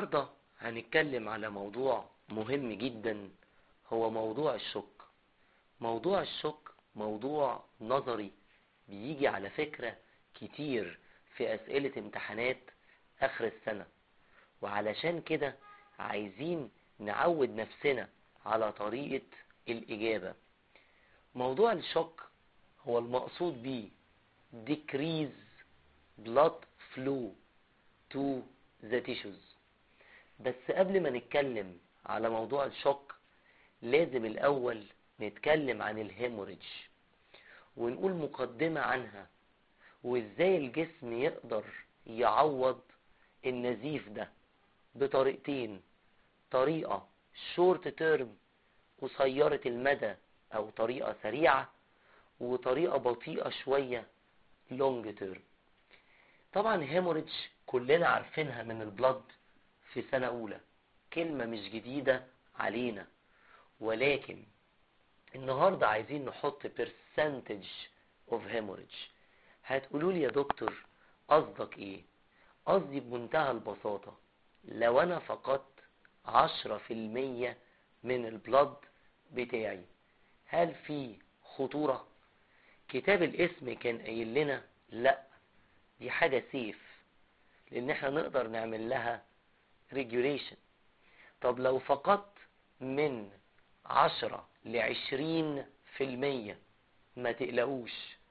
النهاردة هنتكلم على موضوع مهم جدا هو موضوع الشك موضوع الشك موضوع نظري بيجي على فكرة كتير في أسئلة امتحانات آخر السنة وعلشان كده عايزين نعود نفسنا على طريقة الإجابة موضوع الشك هو المقصود بيه decrease blood flow to the tissues بس قبل ما نتكلم على موضوع الشك لازم الأول نتكلم عن الهيموريج ونقول مقدمة عنها وازاي الجسم يقدر يعوض النزيف ده بطريقتين طريقة شورت تيرم قصيرة المدى او طريقة سريعة وطريقة بطيئة شوية لونج تيرم طبعا هيموريدج كلنا عارفينها من البلد في سنة اولى كلمة مش جديدة علينا ولكن النهاردة عايزين نحط percentage of hemorrhage هتقولوا لي يا دكتور قصدك ايه قصدي بمنتهى البساطة لو انا فقدت عشرة في المية من البلد بتاعي هل في خطورة كتاب الاسم كان قايل لنا لا دي حاجة سيف لان احنا نقدر نعمل لها ريجوليشن طب لو فقدت من عشرة لعشرين في المية ما تقلقوش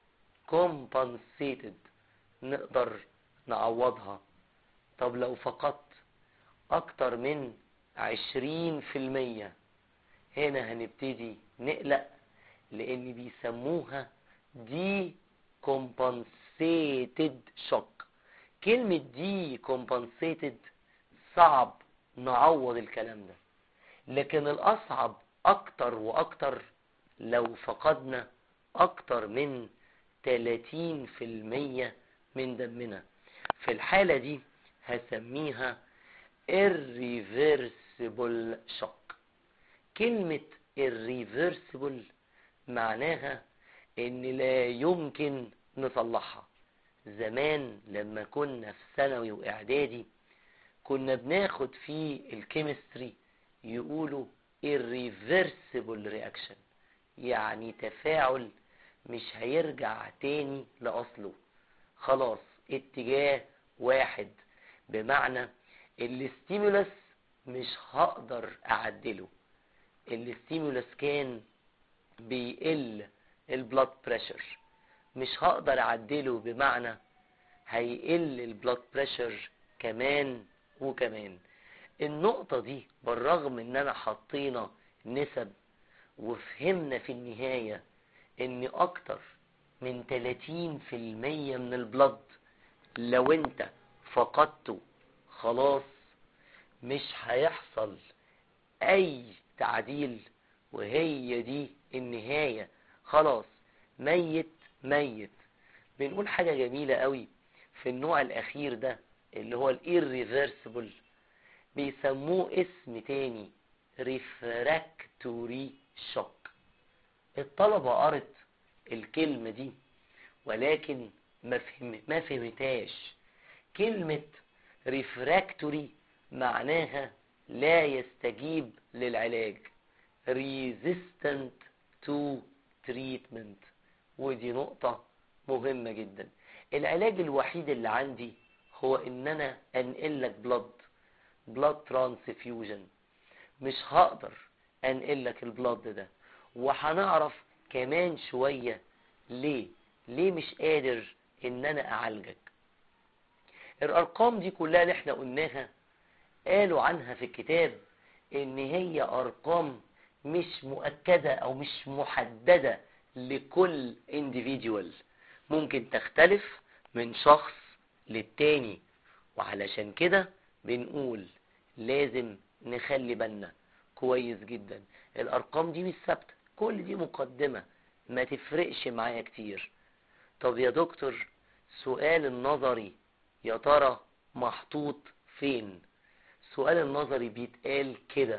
compensated نقدر نعوضها طب لو فقدت اكتر من عشرين في المية هنا هنبتدي نقلق لان بيسموها دي compensated shock كلمة دي compensated صعب نعوض الكلام ده لكن الاصعب اكتر واكتر لو فقدنا اكتر من 30% من دمنا في الحالة دي هسميها irreversible shock كلمة irreversible معناها ان لا يمكن نصلحها زمان لما كنا في ثانوي واعدادي كنا بناخد في الكيمستري يقولوا irreversible reaction يعني تفاعل مش هيرجع تاني لأصله خلاص اتجاه واحد بمعنى الاستيمولس مش هقدر اعدله الاستيمولس كان بيقل البلاد بريشر مش هقدر اعدله بمعنى هيقل البلاد بريشر كمان وكمان النقطة دي بالرغم ان انا حطينا نسب وفهمنا في النهاية ان اكتر من 30% من البلد لو انت فقدته خلاص مش هيحصل اي تعديل وهي دي النهاية خلاص ميت ميت بنقول حاجة جميلة قوي في النوع الاخير ده اللي هو الirreversible بيسموه اسم تاني refractory shock الطلبة قرت الكلمة دي ولكن ما فهم ما فهمتهاش كلمة refractory معناها لا يستجيب للعلاج resistant to treatment ودي نقطة مهمة جدا العلاج الوحيد اللي عندي هو ان انا انقلك بلد بلاد ترانسفيوجن مش هقدر انقل لك البلاد ده وهنعرف كمان شوية ليه ليه مش قادر ان انا اعالجك الارقام دي كلها اللي احنا قلناها قالوا عنها في الكتاب ان هي ارقام مش مؤكدة او مش محددة لكل individual ممكن تختلف من شخص للتاني وعلشان كده بنقول لازم نخلي بالنا كويس جدا الارقام دي مش ثابته كل دي مقدمه ما تفرقش معايا كتير طب يا دكتور سؤال النظري يا ترى محطوط فين سؤال النظري بيتقال كده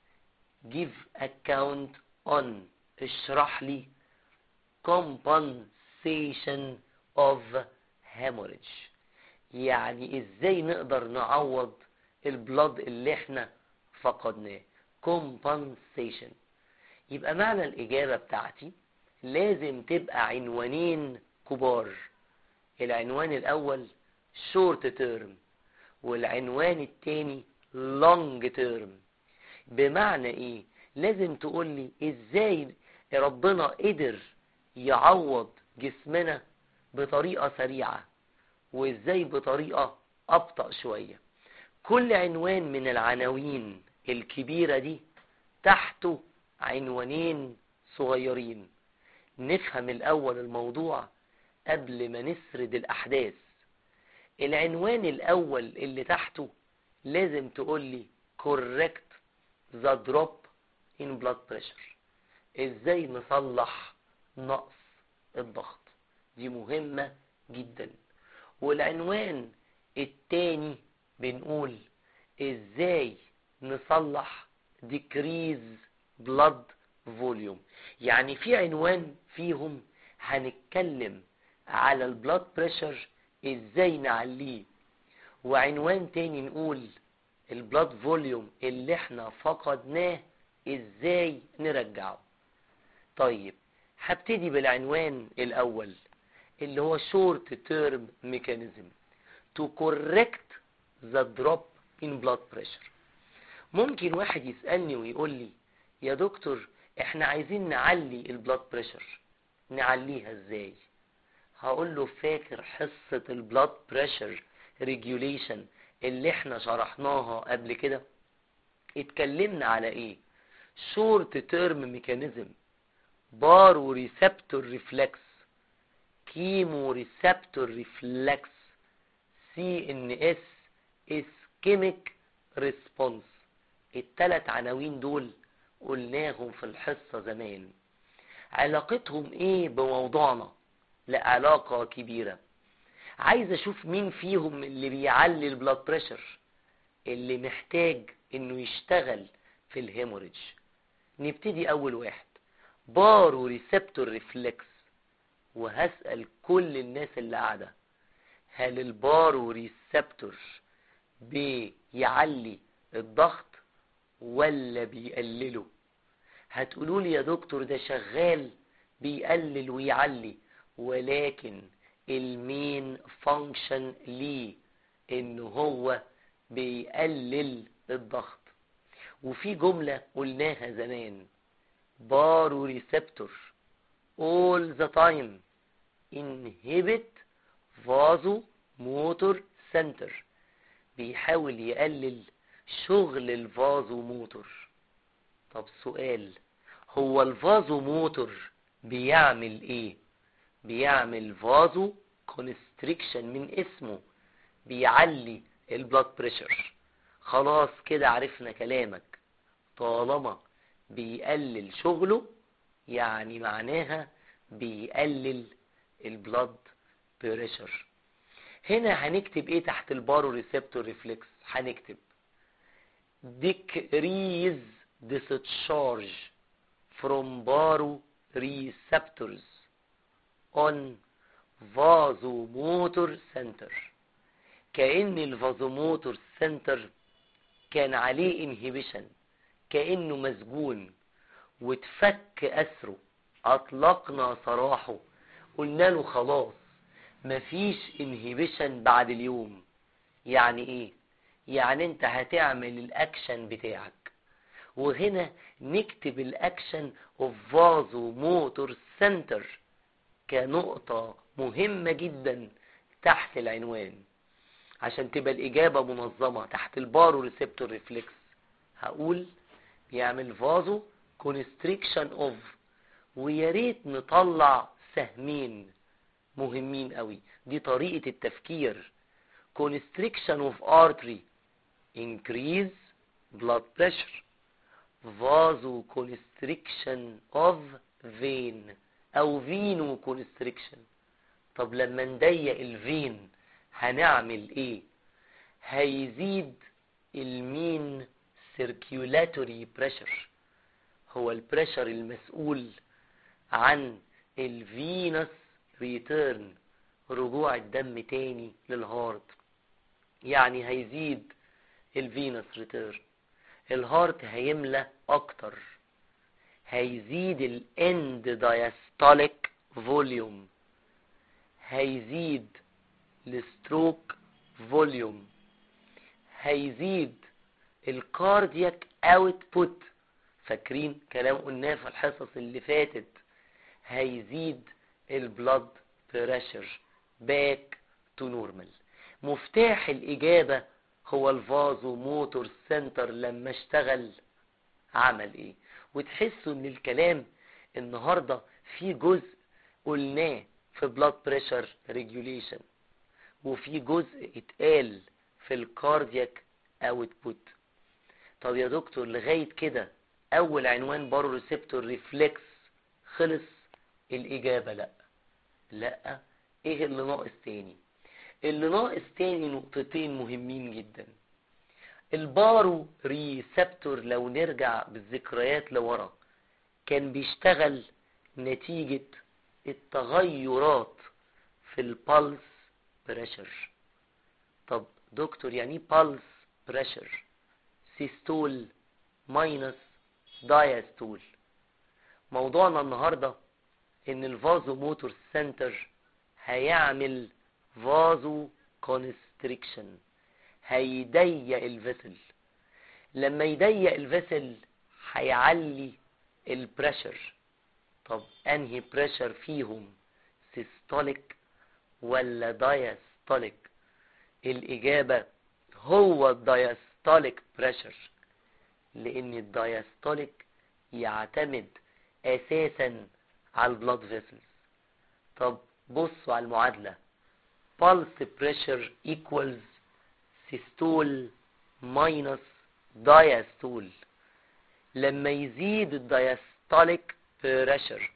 give account on اشرح لي compensation of hemorrhage يعني ازاي نقدر نعوض البلد اللي احنا فقدناه compensation يبقى معنى الإجابة بتاعتي لازم تبقى عنوانين كبار العنوان الأول short term والعنوان التاني long term بمعنى ايه لازم تقولي ازاي ربنا قدر يعوض جسمنا بطريقة سريعة وازاي بطريقة ابطأ شوية كل عنوان من العناوين الكبيرة دي تحته عنوانين صغيرين نفهم الاول الموضوع قبل ما نسرد الاحداث العنوان الاول اللي تحته لازم تقولي correct the drop in blood pressure ازاي نصلح نقص الضغط دي مهمة جدا والعنوان التاني بنقول ازاي نصلح decrease blood volume يعني في عنوان فيهم هنتكلم على البلاد بريشر ازاي نعليه وعنوان تاني نقول البلاد فوليوم اللي احنا فقدناه ازاي نرجعه طيب هبتدي بالعنوان الاول اللي هو short term mechanism to correct the drop in blood pressure ممكن واحد يسألني ويقول لي يا دكتور احنا عايزين نعلي البلاد بريشر نعليها ازاي هقول له فاكر حصة البلاد بريشر ريجوليشن اللي احنا شرحناها قبل كده اتكلمنا على ايه شورت تيرم ميكانيزم بارو ريسبتور ريفلكس كيمو ريسبتور ريفلكس سي ان اس اسكيميك ريسبونس التلات عناوين دول قلناهم في الحصة زمان علاقتهم ايه بموضوعنا لا علاقة كبيرة عايز اشوف مين فيهم اللي بيعلي البلاد بريشر اللي محتاج انه يشتغل في الهيموريج نبتدي اول واحد بارو ريسبتور ريفلكس وهسأل كل الناس اللي قاعدة هل البارو ريسبتور بيعلي الضغط ولا بيقلله هتقولوا لي يا دكتور ده شغال بيقلل ويعلي ولكن المين فانكشن ليه ان هو بيقلل الضغط وفي جملة قلناها زمان بارو ريسبتور all the time inhibit vaso motor center بيحاول يقلل شغل الفازو موتور طب سؤال هو الفازو موتور بيعمل ايه بيعمل فازو كونستريكشن من اسمه بيعلي البلاد بريشر خلاص كده عرفنا كلامك طالما بيقلل شغله يعني معناها بيقلل البلاد بريشر هنا هنكتب ايه تحت البارو ريسبتور ريفلكس هنكتب decrease discharge from baroreceptors on vasomotor center كأن الفازوموتور سنتر كان عليه انهبيشن كأنه مسجون واتفك أسره أطلقنا سراحه قلنا له خلاص مفيش انهبيشن بعد اليوم يعني ايه يعني انت هتعمل الاكشن بتاعك وهنا نكتب الاكشن اوف فازو موتور سنتر كنقطة مهمة جدا تحت العنوان عشان تبقى الإجابة منظمة تحت البارو ريسبتور ريفلكس هقول بيعمل فازو كونستريكشن اوف ويا ريت نطلع سهمين مهمين قوي دي طريقة التفكير constriction of artery increase blood pressure vasoconstriction of vein او فينو constriction طب لما نضيق الفين هنعمل ايه هيزيد المين circulatory pressure هو البريشر المسؤول عن الفينس ريتيرن رجوع الدم تاني للهارت يعني هيزيد الفينس ريتيرن الهارت هيملى اكتر هيزيد الاند دايستوليك فوليوم هيزيد الستروك فوليوم هيزيد الكاردياك اوتبوت فاكرين كلام قلناه في الحصص اللي فاتت هيزيد البلد بريشر باك تو نورمال مفتاح الاجابه هو الفازو موتور سنتر لما اشتغل عمل ايه وتحسوا ان الكلام النهارده في جزء قلناه في بلاد بريشر ريجوليشن وفي جزء اتقال في الكاردياك اوتبوت طب يا دكتور لغايه كده اول عنوان بارو ريسبتور ريفلكس خلص الاجابه لا لا ايه اللي ناقص تاني اللي ناقص تاني نقطتين مهمين جدا البارو ريسبتور لو نرجع بالذكريات لورا كان بيشتغل نتيجة التغيرات في البلس بريشر طب دكتور يعني ايه بالس بريشر سيستول ماينس دايستول موضوعنا النهارده ان الفازو موتور سنتر هيعمل فازو كونستريكشن هيضيق الفيسل لما يضيق الفيسل هيعلي البريشر طب انهي بريشر فيهم سيستوليك ولا دايستوليك الاجابه هو الدايستوليك بريشر لان الدايستوليك يعتمد اساسا على البلاد فيسلز طب بصوا على المعادله pulse pressure equals systole minus diastole لما يزيد الدايستوليك بريشر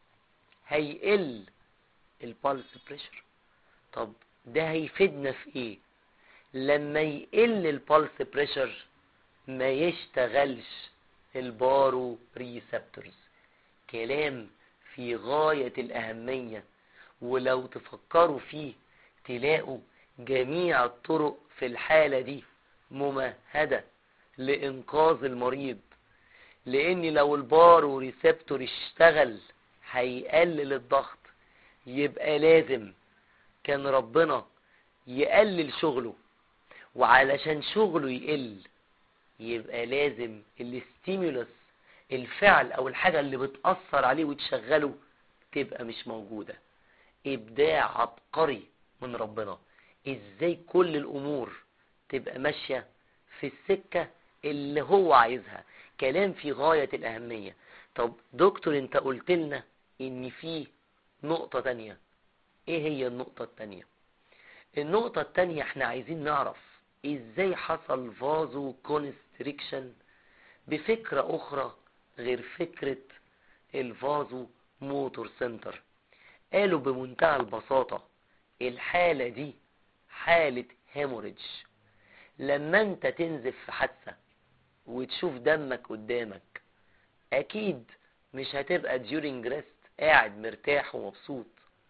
هيقل البلس بريشر طب ده هيفيدنا في ايه لما يقل البلس بريشر ما يشتغلش البارو ريسبتورز كلام في غاية الأهمية ولو تفكروا فيه تلاقوا جميع الطرق في الحالة دي ممهدة لإنقاذ المريض لأن لو البارو ريسبتور اشتغل هيقلل الضغط يبقى لازم كان ربنا يقلل شغله وعلشان شغله يقل يبقى لازم الاستيمولس الفعل او الحاجة اللي بتأثر عليه وتشغله تبقى مش موجودة ابداع عبقري من ربنا ازاي كل الامور تبقى ماشية في السكة اللي هو عايزها كلام في غاية الاهمية طب دكتور انت قلت لنا ان في نقطة تانية ايه هي النقطة التانية النقطة التانية احنا عايزين نعرف ازاي حصل فازو كونستريكشن بفكرة اخرى غير فكرة الفازو موتور سنتر قالوا بمنتهى البساطة الحالة دي حالة هيموريدج لما انت تنزف في حادثة وتشوف دمك قدامك اكيد مش هتبقى during rest قاعد مرتاح ومبسوط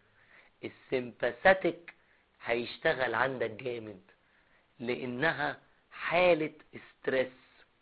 السمباثيك هيشتغل عندك جامد لانها حالة ستريس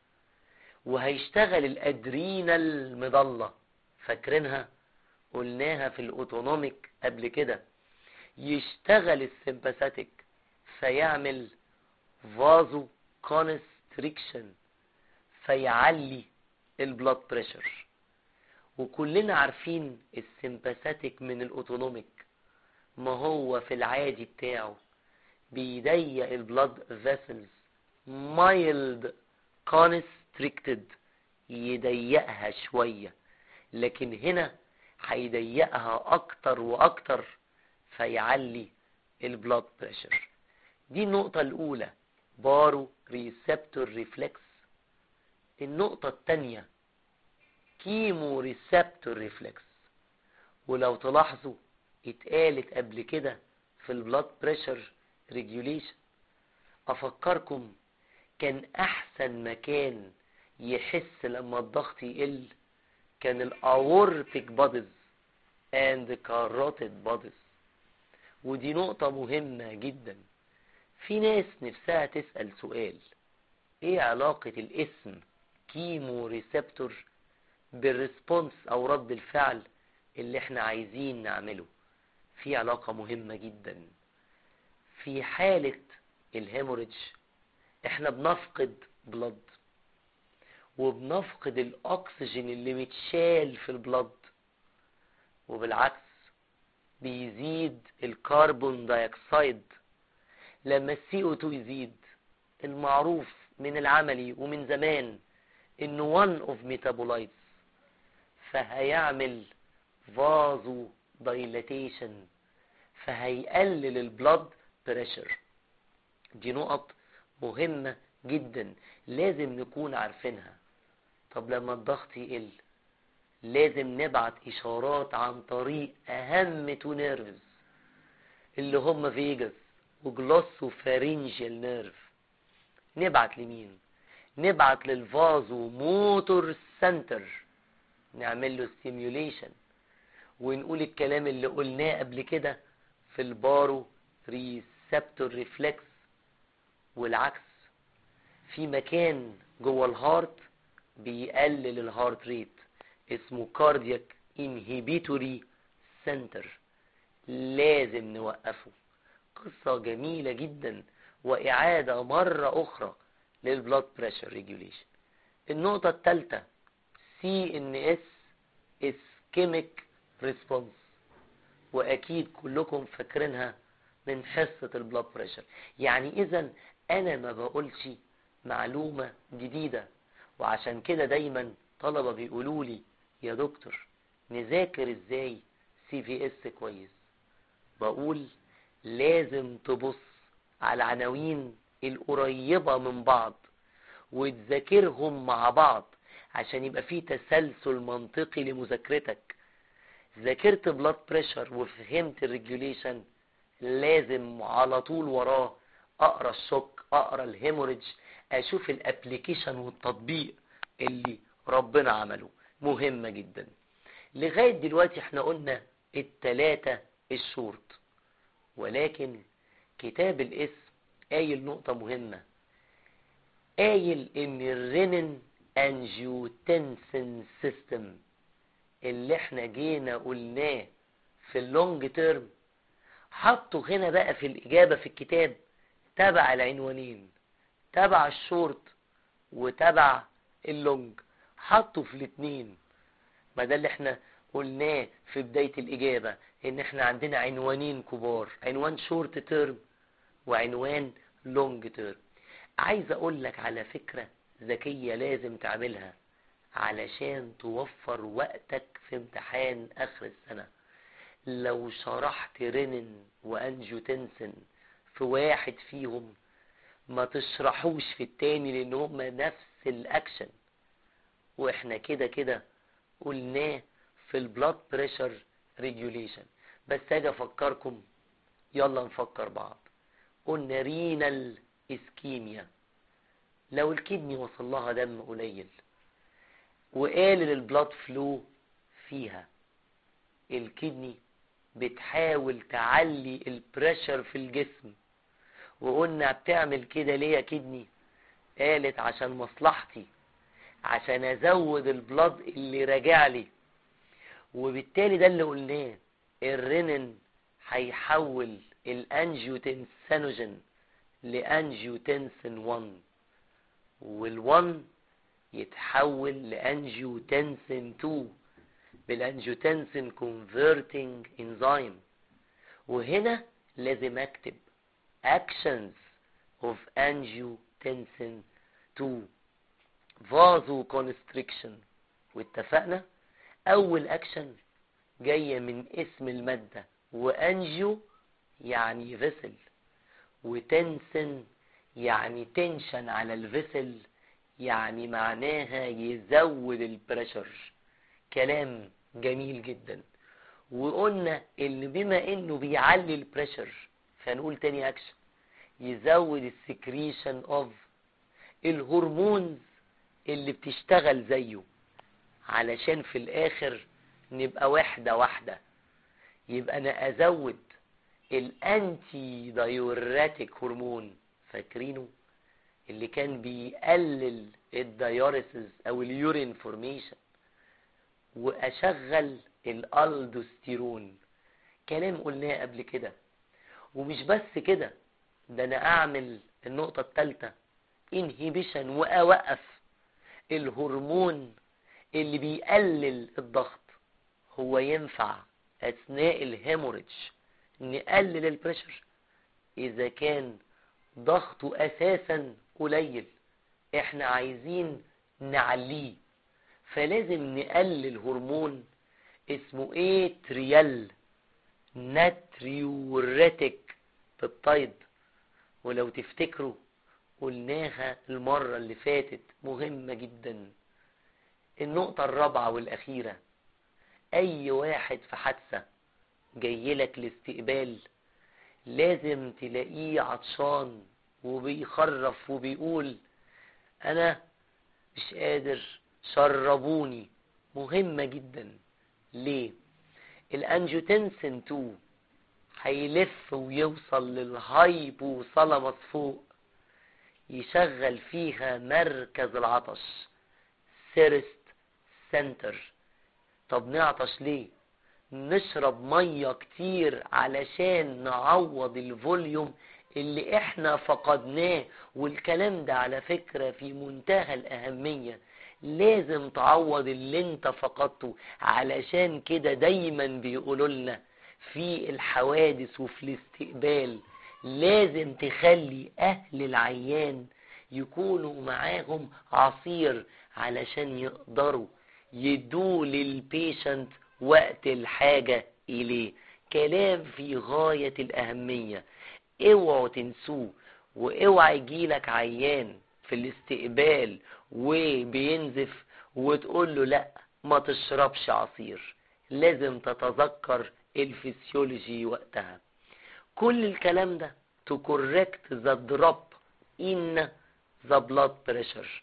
وهيشتغل الادرينال مضلة فاكرينها قلناها في الاوتونوميك قبل كده يشتغل السمباثيك فيعمل فازو كونستريكشن فيعلي البلاد بريشر وكلنا عارفين السمباثيك من الاوتونوميك ما هو في العادي بتاعه بيضيق البلاد فيسلز مايلد كونستريكتد يضيقها شوية لكن هنا هيضيقها اكتر واكتر فيعلي البلاد بريشر دي النقطة الاولى بارو ريسبتور ريفلكس النقطة التانية كيمو ريسبتور ريفلكس ولو تلاحظوا اتقالت قبل كده في البلاد بريشر ريجوليشن افكركم كان احسن مكان يحس لما الضغط يقل كان الاورتيك بادز اند كاروتيد بادز ودي نقطة مهمة جدا في ناس نفسها تسأل سؤال ايه علاقة الاسم كيمو ريسبتور بالريسبونس او رد الفعل اللي احنا عايزين نعمله في علاقة مهمة جدا في حالة الهيموريدج احنا بنفقد بلد وبنفقد الاكسجين اللي متشال في البلد وبالعكس بيزيد الكربون دايوكسيد لما السي او 2 يزيد المعروف من العملي ومن زمان انه one of metabolites فهيعمل فازو دايلاتيشن فهيقلل البلد بريشر دي نقط مهمة جدا لازم نكون عارفينها طب لما الضغط يقل لازم نبعت اشارات عن طريق اهم تو نيرفز اللي هم فيجاس وجلوسو فارينجيال نيرف نبعت لمين نبعت للفازو موتور سنتر نعمل له ستيميوليشن ونقول الكلام اللي قلناه قبل كده في البارو ريسبتور ريفلكس والعكس في مكان جوه الهارت بيقلل الهارت ريت اسمه كاردياك انهبيتوري سنتر لازم نوقفه قصة جميلة جدا وإعادة مرة أخرى للبلاد بريشر ريجوليشن النقطة الثالثة سي ان اس اسكيميك ريسبونس واكيد كلكم فاكرينها من حصة البلاد بريشر يعني اذا انا ما بقولش معلومة جديدة وعشان كده دايما طلبة بيقولوا لي يا دكتور نذاكر ازاي سي في اس كويس بقول لازم تبص على العناوين القريبة من بعض وتذاكرهم مع بعض عشان يبقى في تسلسل منطقي لمذاكرتك ذاكرت بلاد بريشر وفهمت الريجوليشن لازم على طول وراه اقرا الشوك اقرا الهيموريدج اشوف الابليكيشن والتطبيق اللي ربنا عمله مهمة جدا لغاية دلوقتي احنا قلنا التلاتة الشورت ولكن كتاب الاسم قايل نقطة مهمة قايل ان الرينين انجيوتنسن سيستم اللي احنا جينا قلناه في اللونج تيرم حطوا هنا بقى في الإجابة في الكتاب تبع العنوانين تبع الشورت وتبع اللونج حطوا في الاتنين ما ده اللي احنا قلناه في بداية الإجابة ان احنا عندنا عنوانين كبار عنوان شورت تيرم وعنوان لونج تيرم عايز اقول لك على فكرة ذكية لازم تعملها علشان توفر وقتك في امتحان اخر السنة لو شرحت رينين وانجيوتنسن في واحد فيهم ما تشرحوش في التاني لان هما نفس الاكشن واحنا كده كده قلناه في البلاد بريشر ريجوليشن بس اجي افكركم يلا نفكر بعض قلنا رينال اسكيميا لو الكدني وصل لها دم قليل وقالل البلاد فلو فيها الكدني بتحاول تعلي البريشر في الجسم وقلنا بتعمل كده ليه يا كدني قالت عشان مصلحتي عشان ازود البلاد اللي راجع لي وبالتالي ده اللي قلناه الرينين هيحول الانجيوتنسينوجين لانجيوتنسين 1 وال1 يتحول لانجيوتنسين 2 بالانجيوتنسين كونفرتنج انزيم وهنا لازم اكتب actions of angiotensin 2 vasoconstriction واتفقنا اول اكشن جاية من اسم المادة وانجيو يعني فيسل وتنسن يعني تنشن على الفيسل يعني معناها يزود البريشر كلام جميل جدا وقلنا ان بما انه بيعلي البريشر فنقول تاني اكشن يزود السكريشن اوف الهرمونز اللي بتشتغل زيه علشان في الاخر نبقى واحدة واحدة يبقى انا ازود الانتي دايوراتيك هرمون فاكرينه اللي كان بيقلل الديوريسز او اليورين فورميشن واشغل الالدوستيرون كلام قلناه قبل كده ومش بس كده ده انا اعمل النقطة الثالثة انهيبيشن واوقف الهرمون اللي بيقلل الضغط هو ينفع اثناء الهيموريدج نقلل البريشر اذا كان ضغطه اساسا قليل احنا عايزين نعليه فلازم نقلل هرمون اسمه ايه تريال ناتريوريتك بيبتايد ولو تفتكروا قلناها المرة اللي فاتت مهمة جدا النقطة الرابعة والأخيرة أي واحد في حادثة جايلك الاستقبال لازم تلاقيه عطشان وبيخرف وبيقول أنا مش قادر شربوني مهمة جدا ليه الانجيوتنسين 2 هيلف ويوصل للهايبوثالاموس فوق يشغل فيها مركز العطش سيرست سنتر طب نعطش ليه نشرب مية كتير علشان نعوض الفوليوم اللي احنا فقدناه والكلام ده على فكرة في منتهى الأهمية لازم تعوض اللي انت فقدته علشان كده دايما بيقولوا لنا في الحوادث وفي الاستقبال لازم تخلي اهل العيان يكونوا معاهم عصير علشان يقدروا يدوا للبيشنت وقت الحاجة إليه كلام في غاية الأهمية اوعوا تنسوه واوعى يجيلك عيان في الاستقبال وبينزف وتقول له لا ما تشربش عصير لازم تتذكر الفسيولوجي وقتها كل الكلام ده to correct the drop in the blood pressure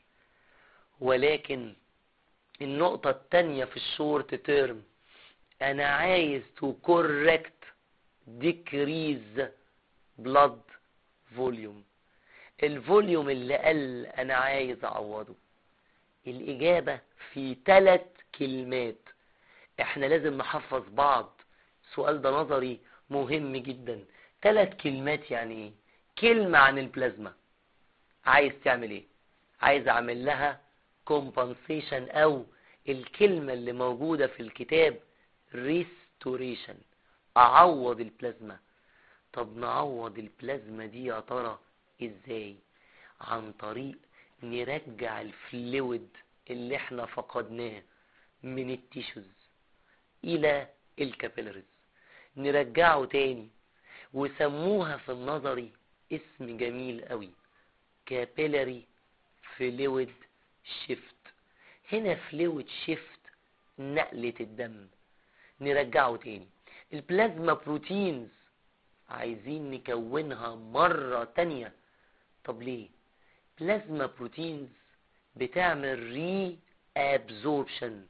ولكن النقطة التانية في الشورت تيرم أنا عايز to correct decrease blood volume الفوليوم اللي قل أنا عايز أعوضه الإجابة في ثلاث كلمات احنا لازم نحفظ بعض السؤال ده نظري مهم جدا ثلاث كلمات يعني ايه كلمة عن البلازما عايز تعمل ايه عايز اعمل لها compensation او الكلمة اللي موجودة في الكتاب restoration اعوض البلازما طب نعوض البلازما دي يا ترى ازاي عن طريق نرجع الفلويد اللي احنا فقدناه من التيشوز الى الكابيلاريز نرجعه تاني وسموها في النظري اسم جميل قوي كابيلاري فلويد شيفت هنا فلويد شيفت نقلة الدم نرجعه تاني البلازما بروتينز عايزين نكونها مرة تانية طب ليه بلازما بروتينز بتعمل ري ابزوربشن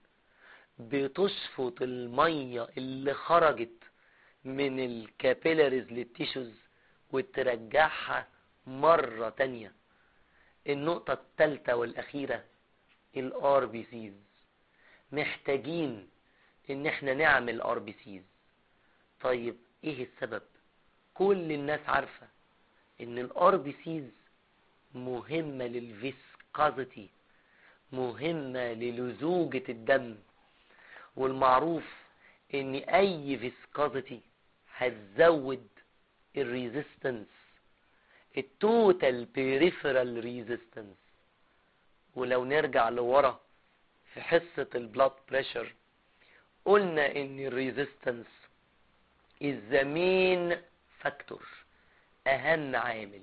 بتشفط المية اللي خرجت من الكابيلاريز للتيشوز وترجعها مرة تانية النقطة الثالثة والأخيرة الار بي سيز محتاجين ان احنا نعمل ار بي سيز طيب ايه السبب كل الناس عارفة ان الار بي سيز مهمة للفيسكازيتي مهمة للزوجة الدم والمعروف ان اي فيسكازيتي هتزود الريزيستنس التوتال بيريفرال ريزيستنس ولو نرجع لورا في حصة البلاد بريشر قلنا ان الريزيستنس is the main factor اهم عامل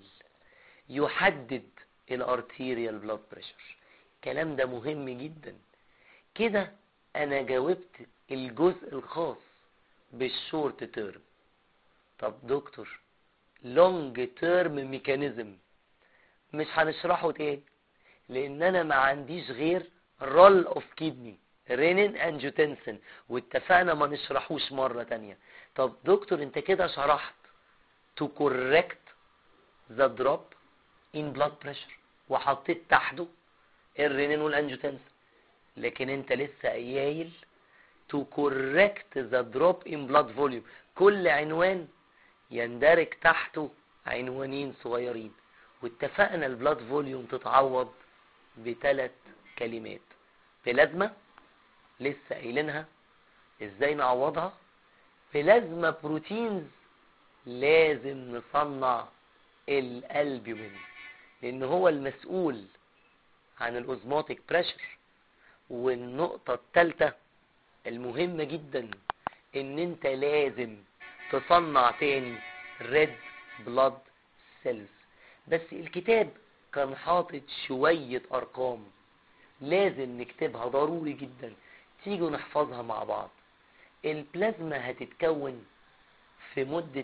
يحدد الارتيريال بلاد بريشر الكلام ده مهم جدا كده انا جاوبت الجزء الخاص بالشورت تيرم طب دكتور لونج تيرم ميكانيزم مش هنشرحه تاني لان انا ما عنديش غير رول اوف كيدني رينين انجوتنسن واتفقنا ما نشرحوش مرة تانية طب دكتور انت كده شرحت to correct the drop in blood pressure وحطيت تحته الرينين والانجوتنسن لكن انت لسه قايل to correct the drop in blood volume كل عنوان يندرج تحته عنوانين صغيرين واتفقنا البلاد فوليوم تتعوض بثلاث كلمات بلازما لسه قايلينها ازاي نعوضها بلازما بروتينز لازم نصنع الالبيومين لان هو المسؤول عن الاوزماتيك بريشر والنقطة الثالثة المهمة جدا ان انت لازم تصنع تاني ريد بلاد سيلز بس الكتاب كان حاطط شوية ارقام لازم نكتبها ضروري جدا تيجوا نحفظها مع بعض البلازما هتتكون في مدة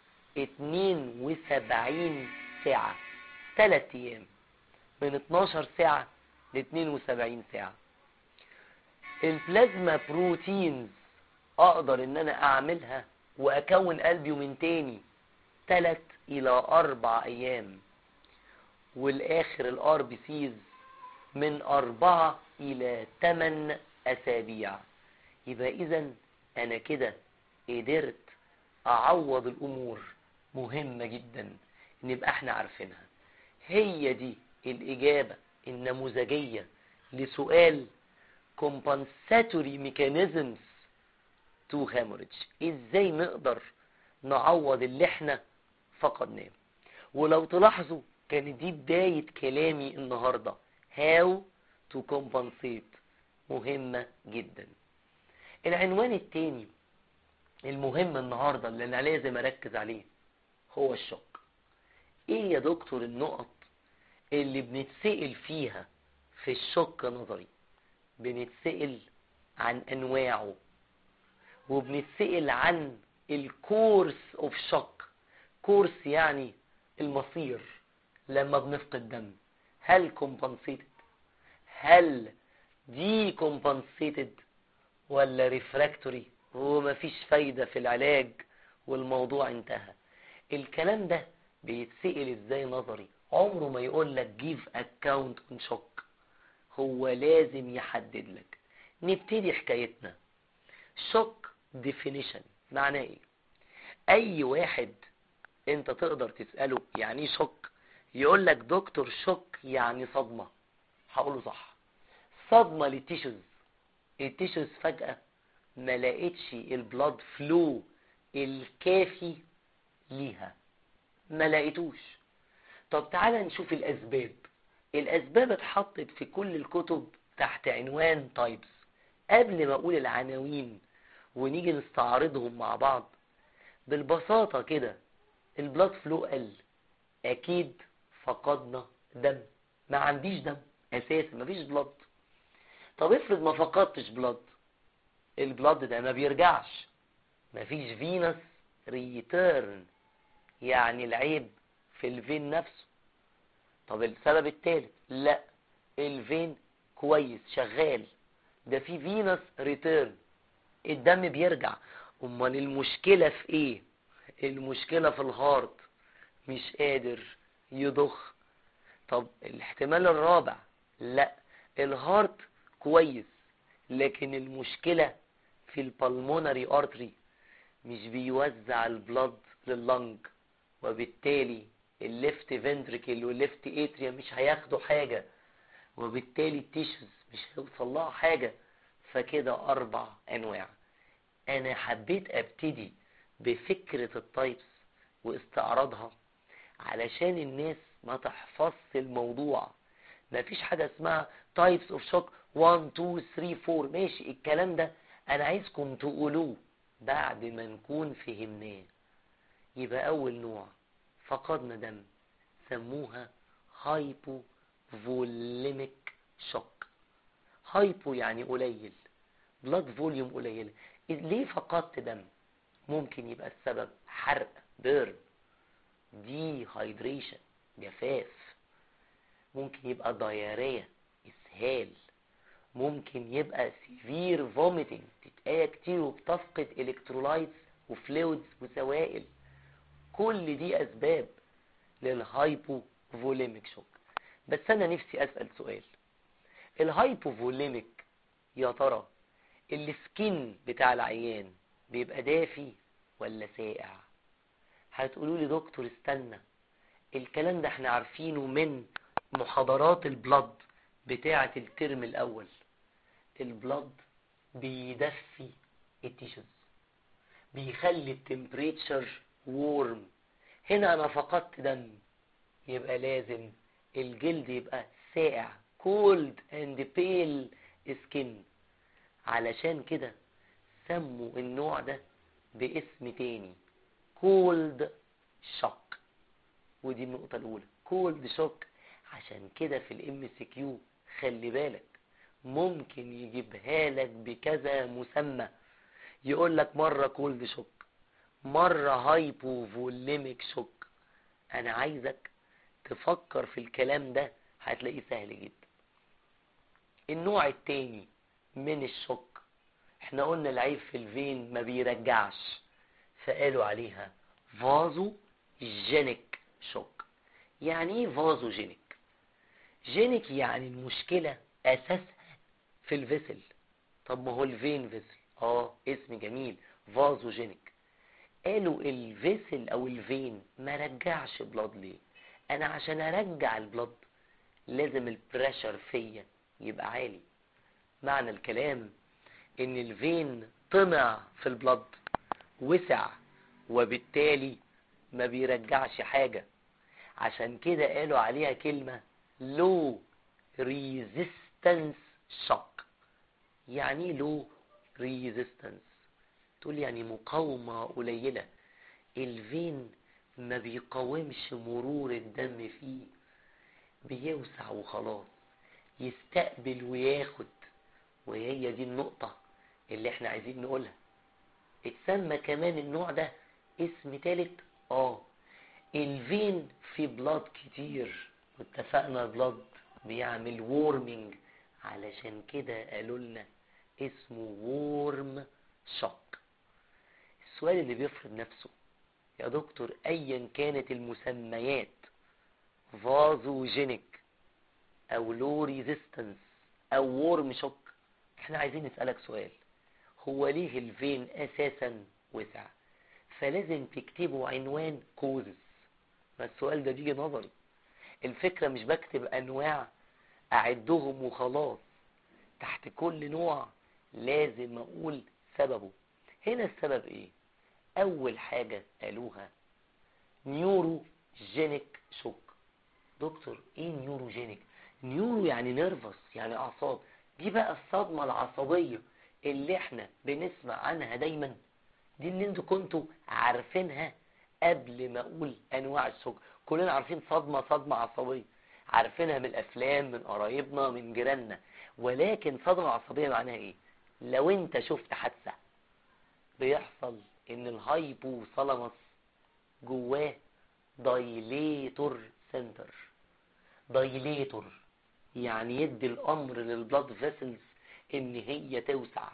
72 ساعة 3 ايام من 12 ساعة ل 72 ساعة البلازما بروتينز اقدر ان انا اعملها واكون البيومين تاني 3 الى 4 ايام والاخر الار بي سيز من 4 الى 8 اسابيع يبقى اذا انا كده قدرت اعوض الامور مهمة جدا نبقى احنا عارفينها هي دي الاجابة النموذجية لسؤال compensatory mechanisms to hemorrhage ازاي نقدر نعوض اللي احنا فقدناه ولو تلاحظوا كانت دي بداية كلامي النهاردة how to compensate مهمة جدا العنوان التاني المهم النهاردة اللي انا لازم اركز عليه هو الشق ايه يا دكتور النقط اللي بنتسأل فيها في الشق نظري بنتسأل عن انواعه وبنتسأل عن الكورس اوف شوك كورس يعني المصير لما بنفقد دم هل compensated هل دي compensated ولا ريفراكتوري ومفيش فايدة في العلاج والموضوع انتهى الكلام ده بيتسأل ازاي نظري عمره ما يقول لك give account on shock هو لازم يحدد لك نبتدي حكايتنا shock definition معناه ايه اي واحد انت تقدر تسأله يعني ايه شوك يقول لك دكتور شوك يعني صدمة هقوله صح صدمة للتيشوز التيشوز فجأة ما لقيتش البلاد فلو الكافي ليها ما لقيتوش طب تعالى نشوف الاسباب الاسباب اتحطت في كل الكتب تحت عنوان تايبس قبل ما اقول العناوين ونيجي نستعرضهم مع بعض بالبساطة كده البلاد فلو قل اكيد فقدنا دم ما عنديش دم اساسا مفيش بلاد طب افرض ما فقدتش بلاد البلاد ده ما بيرجعش مفيش فينس ريتيرن يعني العيب في الفين نفسه طب السبب الثالث لا الفين كويس شغال ده في فينس ريتيرن الدم بيرجع امال المشكلة في ايه المشكلة في الهارت مش قادر يضخ طب الاحتمال الرابع لا الهارت كويس لكن المشكلة في البلمونري ارتري مش بيوزع البلد لللنج وبالتالي الليفت فنتريكل والليفت اتريا مش هياخدوا حاجة وبالتالي التيشوز مش هيوصل لها حاجة فكده اربع انواع انا حبيت ابتدي بفكرة التايبس واستعراضها علشان الناس ما تحفظش الموضوع ما فيش حاجة اسمها تايبس اوف شوك 1 2 3 4 ماشي الكلام ده انا عايزكم تقولوه بعد ما نكون فهمناه يبقى اول نوع فقدنا دم سموها هايبو فوليميك شوك هايبو يعني قليل بلاد فوليوم قليله ليه فقدت دم ممكن يبقى السبب حرق بيرن دي هايدريشن جفاف ممكن يبقى دايريا اسهال ممكن يبقى سيفير فوميتنج تتقايا كتير وبتفقد الكترولايتس وفلويدز وسوائل كل دي اسباب للهايبو فوليميك شوك بس انا نفسي اسأل سؤال الهايبوفوليميك يا ترى السكين بتاع العيان بيبقى دافي ولا ساقع هتقولوا لي دكتور استنى الكلام ده احنا عارفينه من محاضرات البلد بتاعة الترم الاول البلد بيدفي التيشوز بيخلي التمبريتشر وورم هنا انا فقدت دم يبقى لازم الجلد يبقى ساقع cold and pale skin علشان كده سموا النوع ده باسم تاني cold shock ودي النقطة الأولى cold shock عشان كده في الام سي كيو خلي بالك ممكن يجيبها لك بكذا مسمى يقول لك مرة كولد شوك مرة هايبوفوليميك شوك انا عايزك تفكر في الكلام ده هتلاقيه سهل جدا النوع التاني من الشوك احنا قلنا العيب في الفين ما بيرجعش فقالوا عليها فازو جينيك شوك يعني ايه فازو جينيك جينيك يعني المشكلة اساسها في الفيسل طب ما هو الفين فيسل اه اسم جميل فازو جينيك قالوا الفيسل او الفين ما رجعش بلاد ليه انا عشان ارجع البلاد لازم البريشر فيا يبقى عالي معنى الكلام ان الفين طمع في البلد وسع وبالتالي ما بيرجعش حاجة عشان كده قالوا عليها كلمة low resistance shock يعني low resistance تقول يعني مقاومة قليلة الفين ما بيقاومش مرور الدم فيه بيوسع وخلاص يستقبل وياخد وهي دي النقطة اللي احنا عايزين نقولها اتسمى كمان النوع ده اسم تالت اه الفين في بلاد كتير واتفقنا البلاد بيعمل وورمنج علشان كده قالوا لنا اسمه وورم شوك السؤال اللي بيفرض نفسه يا دكتور ايا كانت المسميات فازوجينيك او لو ريزيستنس او وورم شوك احنا عايزين نسألك سؤال هو ليه الفين اساسا وسع فلازم تكتبوا عنوان كوزز ما السؤال ده بيجي نظري الفكرة مش بكتب انواع اعدهم وخلاص تحت كل نوع لازم اقول سببه هنا السبب ايه اول حاجة قالوها نيوروجينيك شوك دكتور ايه نيوروجينيك نيورو يعني نيرفس يعني اعصاب دي بقى الصدمة العصبية اللي احنا بنسمع عنها دايما دي اللي انتوا كنتوا عارفينها قبل ما اقول انواع الشوك كلنا عارفين صدمة صدمة عصبية عارفينها من الافلام من قرايبنا من جيراننا ولكن صدمة عصبية معناها ايه لو انت شفت حادثة بيحصل ان الهايبوثالاموس جواه دايليتور سنتر دايليتور يعني يدي الامر للبلاد فيسلز ان هي توسع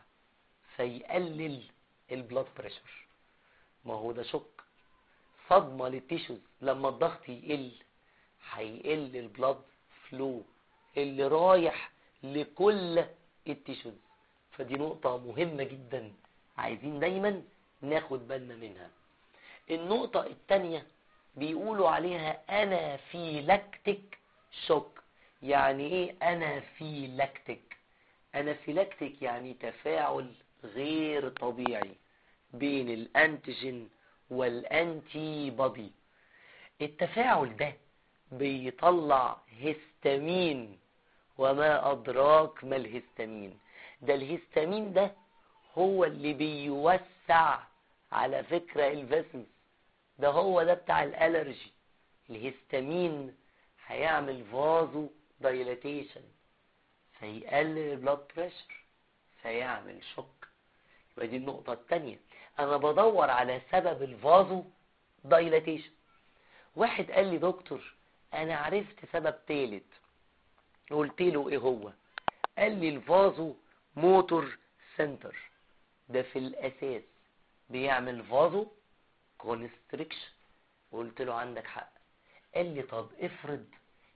فيقلل البلاد بريشر ما هو ده شك صدمة للتيشوز لما الضغط يقل هيقل البلاد فلو اللي رايح لكل التيشوز فدي نقطة مهمة جدا عايزين دايما ناخد بالنا منها النقطة التانية بيقولوا عليها انافيلاكتيك شوك يعني ايه انافيلاكتيك انافيلاكتيك يعني تفاعل غير طبيعي بين الانتيجين والانتي بودي التفاعل ده بيطلع هستامين وما ادراك ما الهستامين ده الهستامين ده هو اللي بيوسع على فكرة الفيسلز ده هو ده بتاع الالرجي الهستامين هيعمل فازو دايلاتيشن فيقلل البلاد بريشر فيعمل شوك يبقى دي النقطة التانية انا بدور على سبب الفازو دايلاتيشن واحد قال لي دكتور انا عرفت سبب تالت قلت له ايه هو قال لي الفازو موتور سنتر ده في الاساس بيعمل فازو كونستريكشن قلت له عندك حق قال لي طب افرض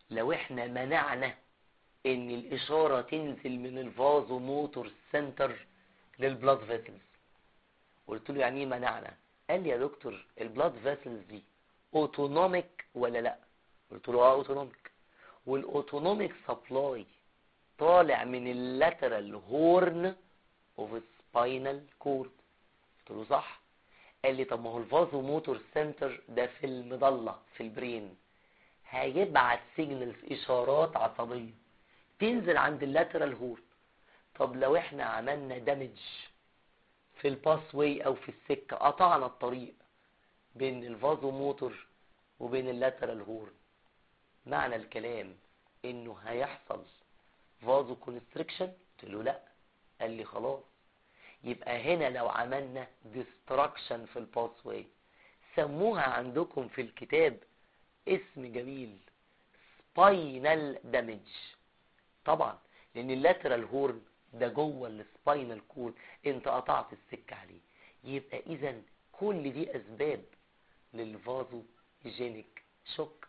لو احنا منعنا ان الاشارة تنزل من الفازو موتور سنتر للبلاد فيسلز قلت له يعني ايه منعنا قال لي يا دكتور البلاد فيسلز دي اوتونوميك ولا لا قلت له اه اوتونوميك والاوتونوميك سبلاي طالع من اللاترال هورن اوف سباينال كورد قلت له صح قال لي طب ما هو الفازو موتور سنتر ده في المضله في البرين هيبعت سيجنالز اشارات عصبيه تنزل عند اللاترال هورن طب لو احنا عملنا دامج في الباس واي او في السكه قطعنا الطريق بين الفازو موتور وبين اللاترال هورن معنى الكلام انه هيحصل فازو كونستريكشن قلت له لا قال لي خلاص يبقى هنا لو عملنا ديستراكشن في الباس واي سموها عندكم في الكتاب اسم جميل سباينال دامج طبعا لان اللاترال هورن ده جوه السباينال كور انت قطعت السكه عليه يبقى اذا كل دي اسباب للفازو جينيك شوك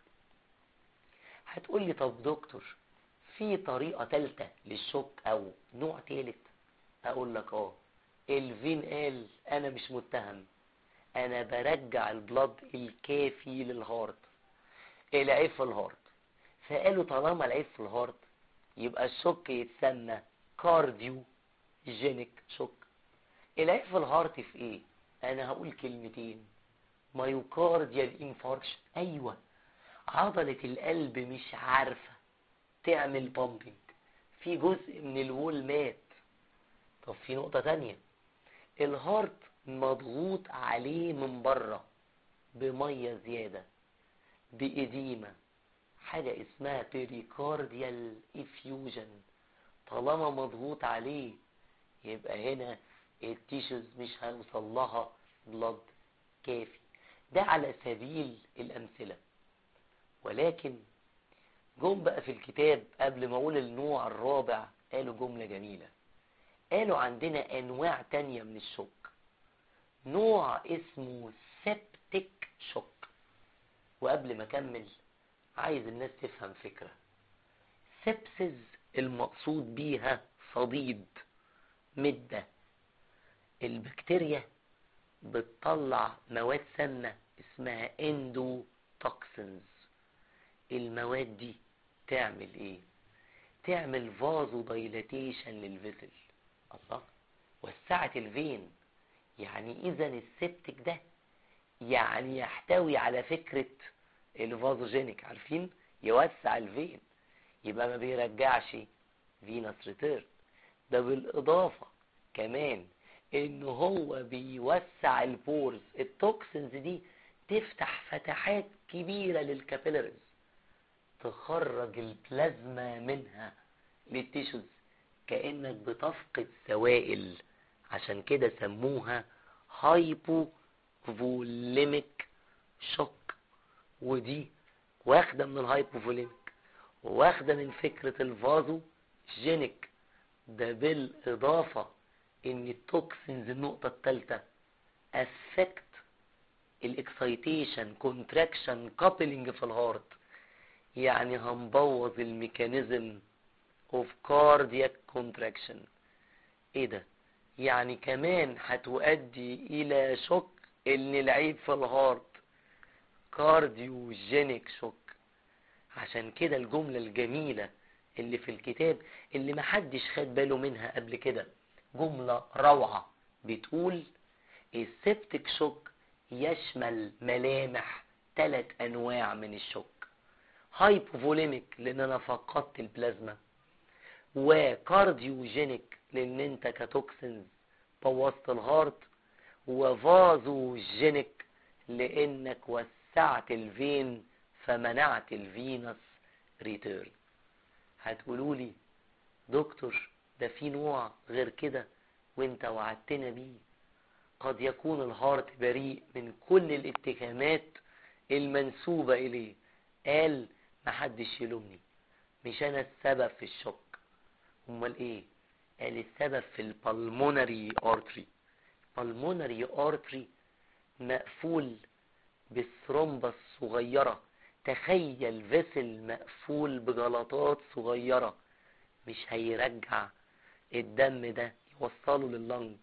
هتقول لي طب دكتور في طريقه ثالثه للشوك او نوع ثالث اقول لك اه الفين قال انا مش متهم انا برجع البلد الكافي للهارت العيب في الهارت فقالوا طالما العيب في الهارت يبقى الشوك يتسمى كارديو جينيك شوك العيب في الهارت في ايه انا هقول كلمتين مايوكارديال انفاركشن ايوه عضلة القلب مش عارفة تعمل بامبنج في جزء من الوول مات طب في نقطة تانية الهارت مضغوط عليه من بره بمية زيادة بإديمة حاجة اسمها بيريكارديال افيوجن طالما مضغوط عليه يبقى هنا التيشوز مش هيوصل لها بلد كافي ده على سبيل الأمثلة ولكن جم بقى في الكتاب قبل ما اقول النوع الرابع قالوا جملة جميلة قالوا عندنا انواع تانية من الشوك نوع اسمه سيبتيك شوك وقبل ما اكمل عايز الناس تفهم فكرة سبسز المقصود بيها صديد مدة البكتيريا بتطلع مواد سامة اسمها اندوتوكسنز المواد دي تعمل ايه تعمل فازو دايلاتيشن للفيسل الله وسعت الفين يعني اذا السبتك ده يعني يحتوي على فكرة الفازوجينيك عارفين يوسع الفين يبقى ما بيرجعش فينس ريتيرن ده بالاضافة كمان ان هو بيوسع البورز التوكسنز دي تفتح فتحات كبيرة للكابيلاريز تخرج البلازما منها للتيشوز كأنك بتفقد سوائل عشان كده سموها هايبو فوليميك شوك ودي واخدة من الهايبو فوليميك واخدة من فكرة الفازو جينيك ده بالإضافة ان التوكسينز النقطة الثالثة افكت الاكسايتيشن كونتراكشن كابلنج في الهارت يعني هنبوظ الميكانيزم اوف كاردياك كونتراكشن ايه ده يعني كمان هتؤدي الى شوك ان العيب في الهارت كارديوجينيك شوك عشان كده الجملة الجميلة اللي في الكتاب اللي محدش خد باله منها قبل كده جملة روعة بتقول السبتك شوك يشمل ملامح ثلاث انواع من الشوك هايبوفوليميك لان انا فقدت البلازما وكارديوجينيك لان انت كتوكسينز بوظت الهارت وفازوجينيك لانك وسعت الفين فمنعت الفينس ريتيرن هتقولوا لي دكتور ده في نوع غير كده وانت وعدتنا بيه قد يكون الهارت بريء من كل الاتهامات المنسوبة اليه قال محدش يلومني مش انا السبب في الشك امال ايه قال السبب في البلمونري ارتري البلمونري ارتري مقفول بالثرومبة الصغيرة تخيل فيسل مقفول بجلطات صغيرة مش هيرجع الدم ده يوصله لللنج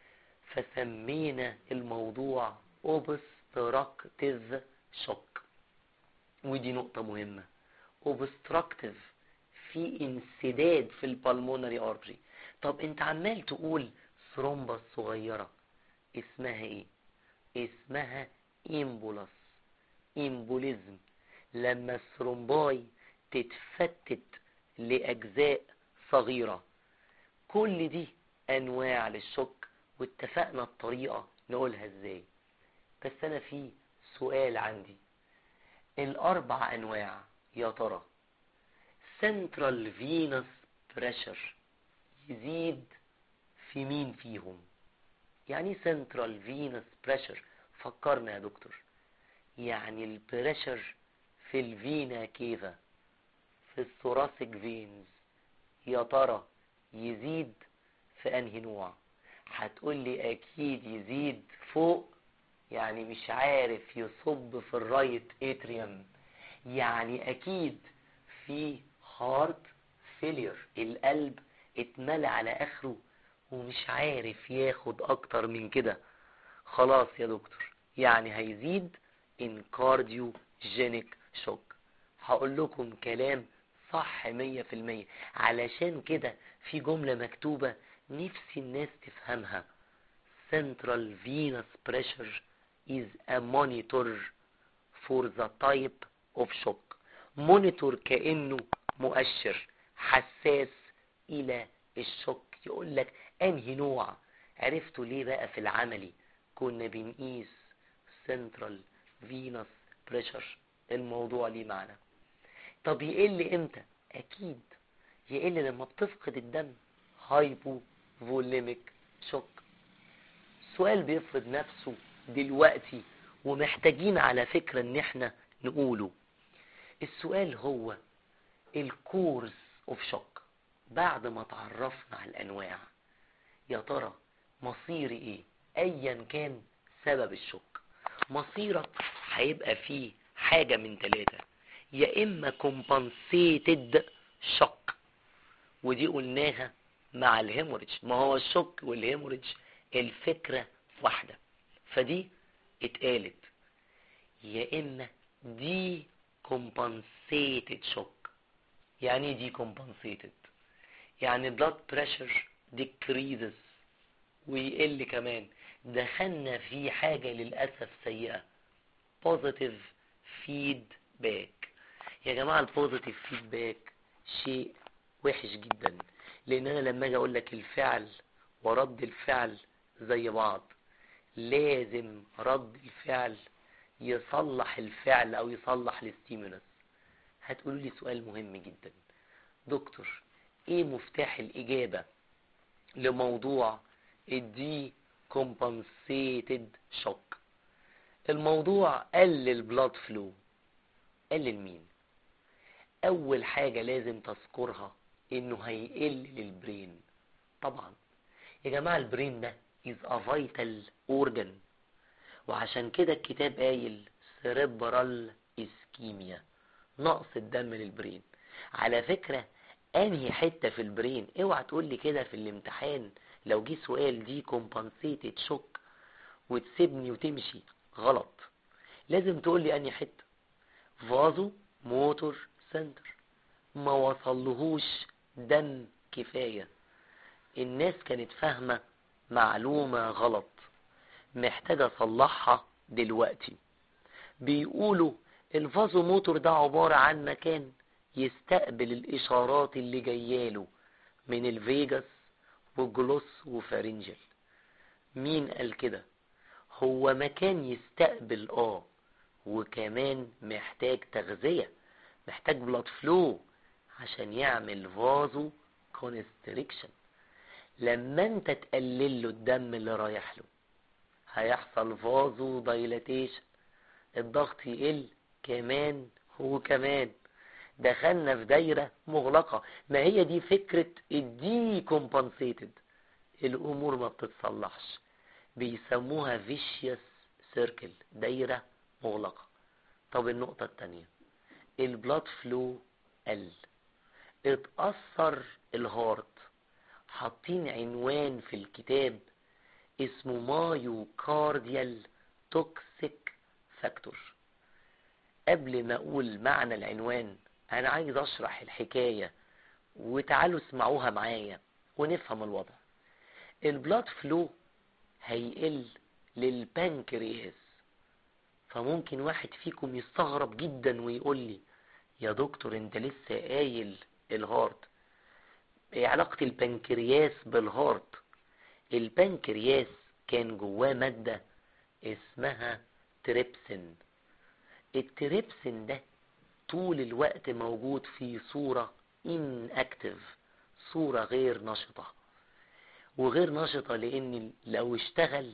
فسمينا الموضوع obstructive shock ودي نقطة مهمة obstructive في انسداد في البلمونري ارتري طب انت عمال تقول ثرومبس صغيرة اسمها ايه اسمها امبولاس امبوليزم لما الثرومباي تتفتت لاجزاء صغيرة كل دي انواع للشك واتفقنا الطريقة نقولها ازاي بس انا في سؤال عندي الاربع انواع يا ترى central venous pressure يزيد في مين فيهم يعني central venous pressure فكرنا يا دكتور يعني البريشر في الفينا كيفا في الثوراسيك فينز يا ترى يزيد في انهي نوع هتقول لي اكيد يزيد فوق يعني مش عارف يصب في الرايت اتريوم يعني اكيد في هارت فيلير القلب اتملى على اخره ومش عارف ياخد اكتر من كده خلاص يا دكتور يعني هيزيد ان كارديوجينيك شوك هقول لكم كلام صح مية في المية علشان كده في جملة مكتوبة نفسي الناس تفهمها central venous pressure is a monitor for the type of shock monitor كأنه مؤشر حساس إلى الشوك يقول لك أنهي نوع عرفتوا ليه بقى في العملي كنا بنقيس central venous pressure الموضوع ليه معنى طب يقل امتى اكيد يقل لما بتفقد الدم هايبو فوليميك شوك سؤال بيفرض نفسه دلوقتي ومحتاجين على فكرة ان احنا نقوله السؤال هو الكورس اوف شوك بعد ما تعرفنا على الانواع يا ترى مصيري ايه ايا كان سبب الشوك مصيرك هيبقى فيه حاجة من ثلاثة يا اما compensated shock ودي قلناها مع الهيموريج ما هو الشوك والهيموريج الفكرة واحدة فدي اتقالت يا اما دي compensated shock يعني ايه دي compensated يعني blood pressure decreases ويقل كمان دخلنا في حاجة للأسف سيئة positive feedback يا جماعة البوزيتيف فيدباك شيء وحش جدا لان انا لما اجي اقول لك الفعل ورد الفعل زي بعض لازم رد الفعل يصلح الفعل او يصلح الستيمولس هتقولوا لي سؤال مهم جدا دكتور ايه مفتاح الاجابة لموضوع الدي كومبنسيتد شوك الموضوع قلل بلاد فلو قلل مين اول حاجة لازم تذكرها انه هيقل للبرين طبعا يا جماعة البرين ده is a vital organ وعشان كده الكتاب قايل cerebral ischemia نقص الدم للبرين على فكرة انهي حتة في البرين اوعى تقول لي كده في الامتحان لو جه سؤال دي compensated shock وتسيبني وتمشي غلط لازم تقول لي انهي حتة فازو موتور سنتر ما وصلهوش دم كفاية الناس كانت فاهمة معلومة غلط محتاجة اصلحها دلوقتي بيقولوا الفازو موتور ده عبارة عن مكان يستقبل الاشارات اللي جاياله من الفيجاس وجلوس وفارنجل مين قال كده هو مكان يستقبل اه وكمان محتاج تغذية محتاج بلاد فلو عشان يعمل فازو كونستريكشن لما انت تقلل له الدم اللي رايح له هيحصل فازو دايلاتيشن الضغط يقل كمان وكمان دخلنا في دايرة مغلقة ما هي دي فكرة الدي كومبنسيتد الامور ما بتتصلحش بيسموها فيشيوس سيركل دايرة مغلقة طب النقطة التانية البلاد فلو قل اتأثر الهارت حاطين عنوان في الكتاب اسمه مايوكارديال توكسيك فاكتور قبل ما اقول معنى العنوان انا عايز اشرح الحكاية وتعالوا اسمعوها معايا ونفهم الوضع البلاد فلو هيقل للبنكرياس فممكن واحد فيكم يستغرب جدا ويقول لي يا دكتور انت لسه قايل الهارت ايه علاقة البنكرياس بالهارت البنكرياس كان جواه مادة اسمها تريبسين التريبسين ده طول الوقت موجود في صورة inactive صورة غير نشطة وغير نشطة لان لو اشتغل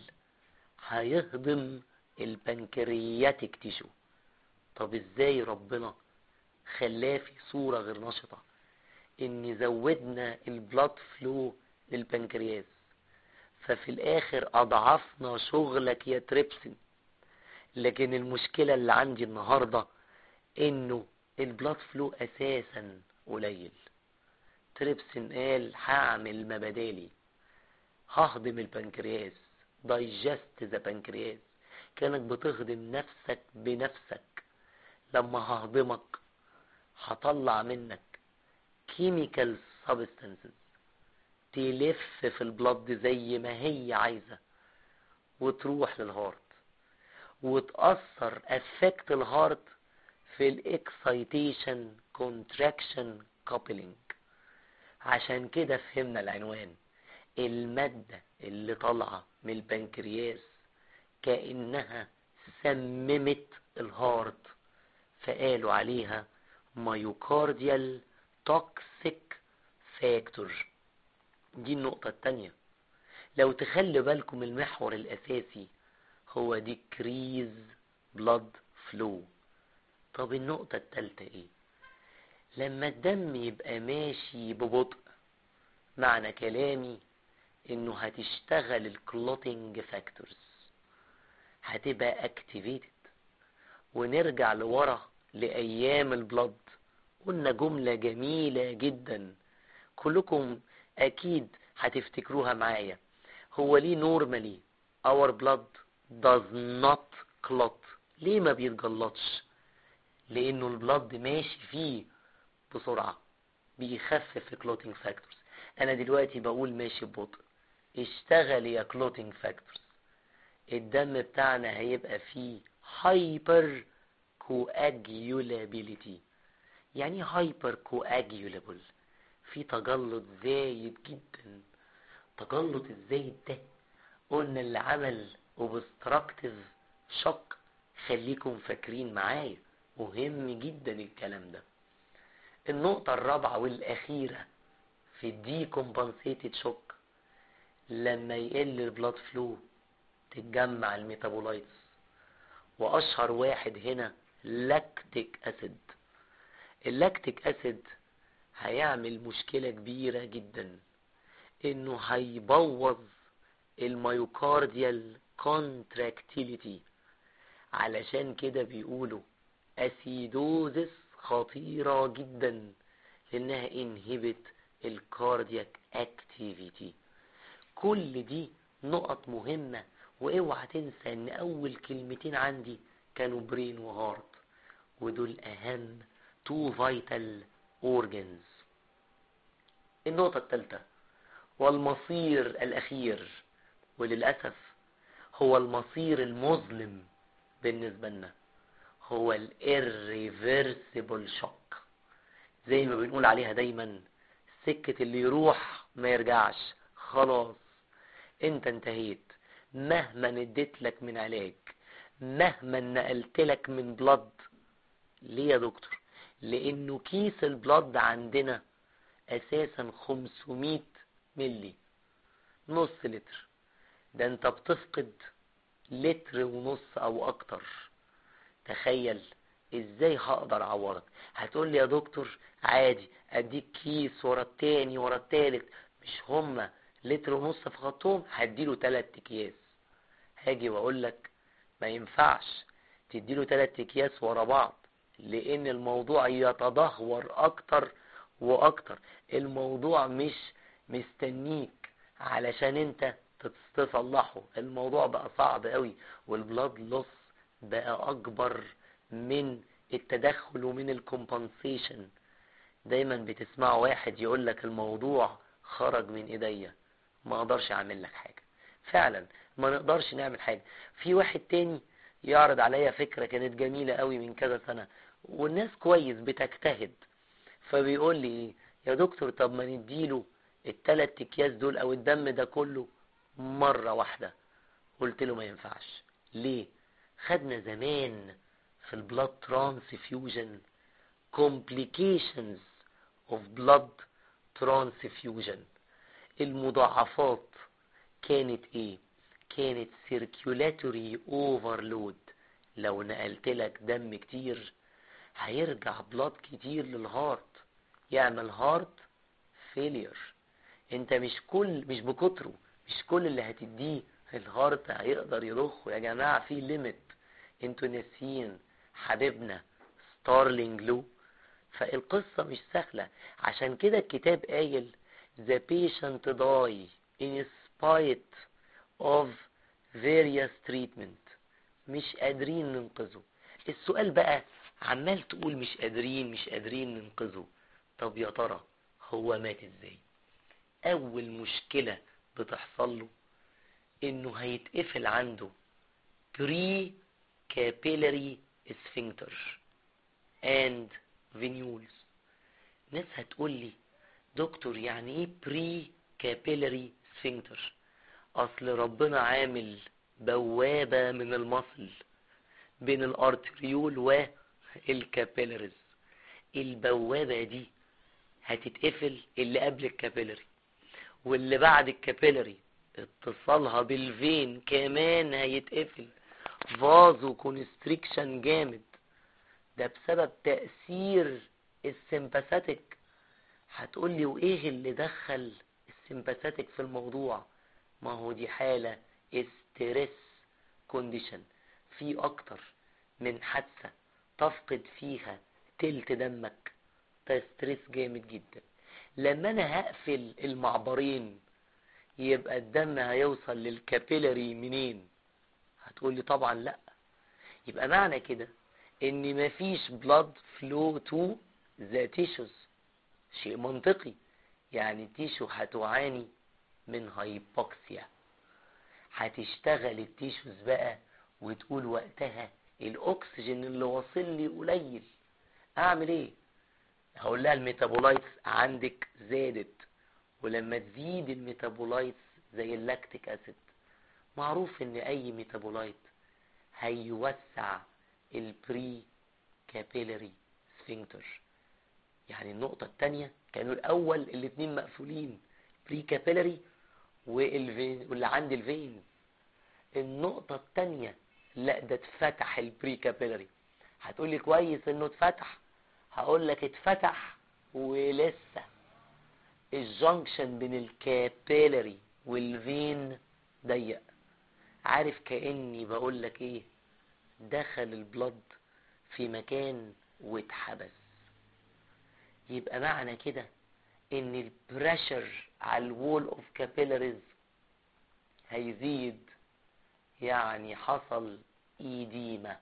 هيهضم البنكرياتيك تيشو طب ازاي ربنا خلاه في صورة غير نشطة ان زودنا البلاد فلو للبنكرياس ففي الاخر اضعفنا شغلك يا تريبسن لكن المشكلة اللي عندي النهاردة انه البلاد فلو اساسا قليل تريبسن قال هعمل ما بدالي ههضم البنكرياس دايجست ذا بنكرياس كانك بتخدم نفسك بنفسك لما ههضمك هطلع منك كيميكال سبستانسز تلف في البلد زي ما هي عايزة وتروح للهارت وتأثر افكت الهارت في الاكسايتيشن كونتراكشن كابلينج عشان كده فهمنا العنوان المادة اللي طالعة من البنكرياس كأنها سممت الهارت فقالوا عليها مايوكارديال توكسيك فاكتور دي النقطة التانية لو تخلي بالكم المحور الأساسي هو decrease blood flow طب النقطة التالتة ايه لما الدم يبقى ماشي ببطء معنى كلامي انه هتشتغل الكلوتينج فاكتورز هتبقى اكتيفيتد ونرجع لورا لايام البلد قلنا جملة جميلة جدا كلكم اكيد هتفتكروها معايا هو ليه نورمالي our blood does not clot ليه ما بيتجلطش لانه البلد ماشي فيه بسرعة بيخفف كلوتينج فاكتورز انا دلوقتي بقول ماشي ببطء اشتغل يا كلوتينج فاكتورز الدم بتاعنا هيبقى فيه هايبر كواجيولابيليتي يعني هايبر كواجيولابل في تجلط زايد جدا تجلط الزايد ده قلنا اللي عمل اوبستراكتيف شوك خليكم فاكرين معايا مهم جدا الكلام ده النقطة الرابعة والأخيرة في الدي كومبنسيتد شوك لما يقل البلاد فلو تتجمع الميتابولايتس وأشهر واحد هنا لاكتيك أسيد اللاكتيك أسيد هيعمل مشكلة كبيرة جدا انه هيبوظ الميوكارديال كونتراكتيليتي علشان كده بيقولوا اسيدوزس خطيرة جدا لانها انهبت الكاردياك اكتيفيتي كل دي نقط مهمة واوعى تنسى ان اول كلمتين عندي كانوا برين وهارت ودول اهم تو فايتال اورجنز النقطة الثالثة والمصير الاخير وللأسف هو المصير المظلم بالنسبة لنا هو الirreversible shock زي ما بنقول عليها دايما سكة اللي يروح ما يرجعش خلاص انت انتهيت مهما نديت لك من علاج مهما نقلت لك من بلد ليه يا دكتور لانه كيس البلد عندنا اساسا 500 ملي نص لتر ده انت بتفقد لتر ونص او اكتر تخيل ازاي هقدر اعوضك هتقول لي يا دكتور عادي اديك كيس ورا التاني ورا التالت مش هما لتر ونص فقدتهم هديله تلات اكياس هاجي واقول لك ما ينفعش تديله تلات اكياس ورا بعض لان الموضوع يتدهور اكتر واكتر الموضوع مش مستنيك علشان انت تصلحه الموضوع بقى صعب قوي والبلاد لوس بقى اكبر من التدخل ومن الكومبنسيشن دايما بتسمع واحد يقول لك الموضوع خرج من ايديا ما اقدرش اعمل لك حاجه فعلا ما نقدرش نعمل حاجه في واحد تاني يعرض عليا فكره كانت جميله قوي من كذا سنه والناس كويس بتجتهد فبيقول لي ايه يا دكتور طب ما نديله التلات اكياس دول او الدم ده كله مرة واحدة قلت له ما ينفعش ليه خدنا زمان في البلاد ترانسفيوجن complications of blood transfusion المضاعفات كانت ايه كانت circulatory overload لو نقلت لك دم كتير هيرجع بلاد كتير للهارت يعمل هارت فيلير انت مش كل مش بكتره مش كل اللي هتديه الهارت هيقدر يضخه يا جماعة في ليميت انتوا ناسيين حبيبنا ستارلينج لو فالقصة مش سهلة عشان كده الكتاب قايل the patient die in spite of various treatment مش قادرين ننقذه السؤال بقى عمال تقول مش قادرين مش قادرين ننقذه طب يا ترى هو مات ازاي اول مشكلة بتحصل له انه هيتقفل عنده بري capillary sphincter and venules ناس هتقول لي دكتور يعني ايه بري capillary sphincter اصل ربنا عامل بوابة من المصل بين الارتريول والكابيلاريز البوابة دي هتتقفل اللي قبل الكابيلاري واللي بعد الكابيلاري اتصالها بالفين كمان هيتقفل فازو كونستريكشن جامد ده بسبب تأثير السمباثيك هتقولي وايه اللي دخل السمباثيك في الموضوع ما هو دي حالة استرس كونديشن في اكتر من حادثة تفقد فيها تلت دمك ده ستريس جامد جدا لما انا هقفل المعبرين يبقى الدم هيوصل للكابيلاري منين هتقولي طبعا لا يبقى معنى كده ان مفيش بلاد فلو تو ذا تيشوز شيء منطقي يعني التيشو هتعاني من هايبوكسيا هتشتغل التيشوز بقى وتقول وقتها الاكسجين اللي واصل لي قليل اعمل ايه هقول لها الميتابولايتس عندك زادت ولما تزيد الميتابولايتس زي اللاكتيك اسيد معروف ان اي ميتابولايت هيوسع البري كابيلاري سفنكتر يعني النقطة التانية كانوا الأول الاتنين مقفولين بري كابيلاري والفين واللي عند الفين النقطة التانية لا ده اتفتح البري كابيلاري هتقولي كويس انه اتفتح هقول لك اتفتح ولسه الجنكشن بين الكابيلاري والفين ضيق عارف كأني بقول لك ايه دخل البلد في مكان واتحبس يبقى معنى كده ان البريشر على الوول اوف كابيلاريز هيزيد يعني حصل ايديما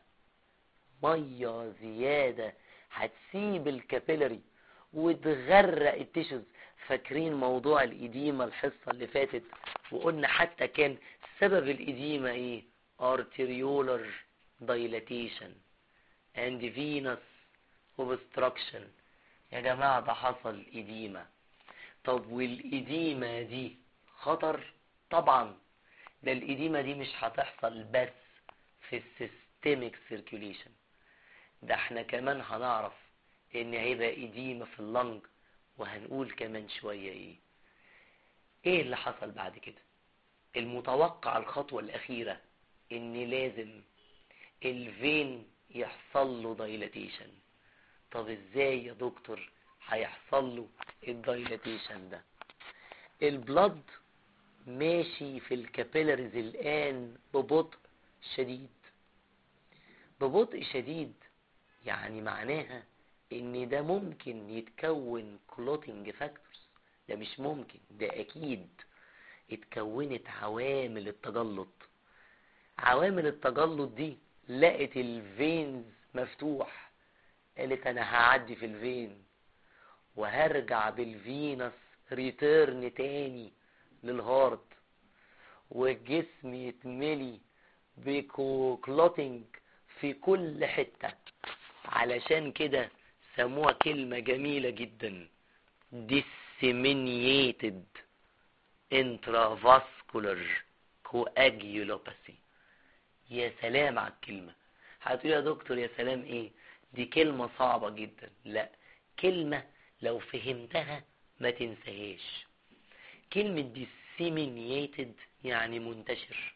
ميه زياده هتسيب الكابيلاري وتغرق التيشوز فاكرين موضوع الإديمة الحصة اللي فاتت وقلنا حتى كان سبب الإديمة ايه arteriolar dilatation and venous obstruction يا جماعة ده حصل إديمة طب والإديمة دي خطر طبعا ده الإديمة دي مش هتحصل بس في السيستميك سيركيوليشن ده احنا كمان هنعرف ان هيبقى إديمة في اللنج وهنقول كمان شوية ايه ايه اللي حصل بعد كده المتوقع الخطوة الأخيرة ان لازم الفين يحصل له دايلاتيشن طب ازاي يا دكتور هيحصل له الدايلاتيشن ده البلد ماشي في الكابيلاريز الآن ببطء شديد ببطء شديد يعني معناها ان ده ممكن يتكون كلوتنج فاكتورز ده مش ممكن ده اكيد اتكونت عوامل التجلط عوامل التجلط دي لقت الفينز مفتوح قالت انا هعدي في الفين وهرجع بالفينس ريتيرن تاني للهارت والجسم يتملي بكلوتنج في كل حتة علشان كده سموها كلمة جميلة جدا disseminated intravascular coagulopathy يا سلام على الكلمة هتقول يا دكتور يا سلام ايه دي كلمة صعبة جدا لا كلمة لو فهمتها ما تنساهاش كلمة disseminated يعني منتشر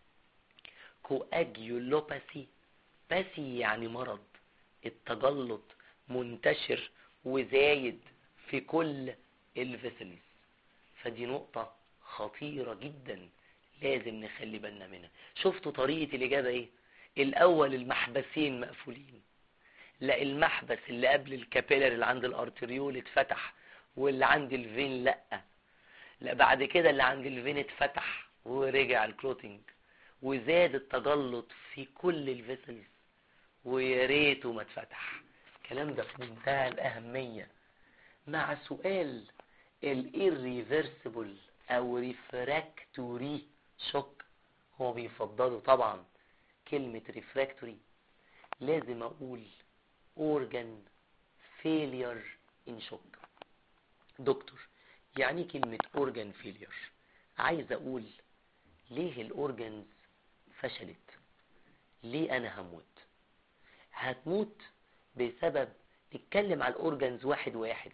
coagulopathy باسي يعني مرض التجلط منتشر وزايد في كل الفيسلز فدي نقطة خطيرة جدا لازم نخلي بالنا منها شفتوا طريقة الإجابة إيه الأول المحبسين مقفولين لا المحبس اللي قبل الكابيلر اللي عند الارتريول اتفتح واللي عند الفين لا لا بعد كده اللي عند الفين اتفتح ورجع الكلوتنج وزاد التجلط في كل الفيسلز ويا ريته ما اتفتح الكلام ده في منتهى الأهمية مع سؤال الirreversible أو refractory شوك هو بيفضلوا طبعا كلمة refractory لازم أقول organ failure in shock دكتور يعني كلمة organ failure عايز أقول ليه الأورجنز فشلت ليه أنا هموت هتموت بسبب نتكلم على الأورجنز واحد واحد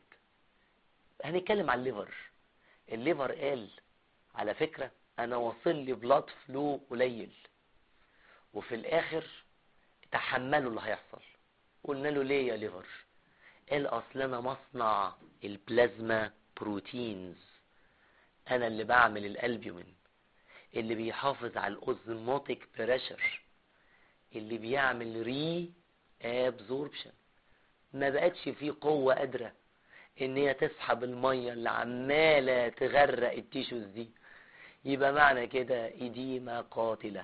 هنتكلم على الليفر الليفر قال على فكرة أنا واصل لي بلاد فلو قليل وفي الآخر تحملوا اللي هيحصل قلنا له ليه يا ليفر قال اصل انا مصنع البلازما بروتينز انا اللي بعمل الالبيومين اللي بيحافظ على الاوزموتيك بريشر اللي بيعمل ري ابزوربشن ما بقتش فيه قوة قادرة ان هي تسحب المية اللي عمالة تغرق التيشوز دي يبقى معنى كده إديمة قاتلة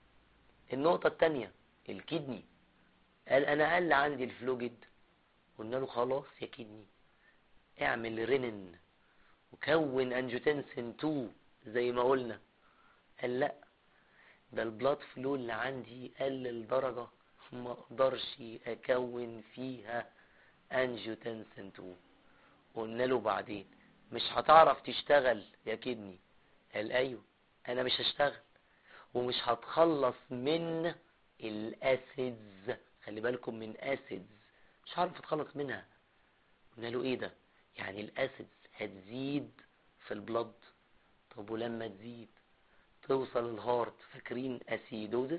النقطة التانية الكدني قال انا قل عندي الفلوجد قلنا له خلاص يا كدني اعمل رينين وكون انجوتنسين 2 زي ما قلنا قال لا ده البلاد فلو اللي عندي قل لدرجة ما اقدرش اكون فيها انجوتنسين 2 قلنا له بعدين مش هتعرف تشتغل يا كدني قال ايوه انا مش هشتغل ومش هتخلص من الاسيدز خلي بالكم من اسيدز مش عارف اتخلص منها قلنا له ايه ده يعني الاسيدز هتزيد في البلد طب ولما تزيد توصل الهارت فاكرين اسيدوزس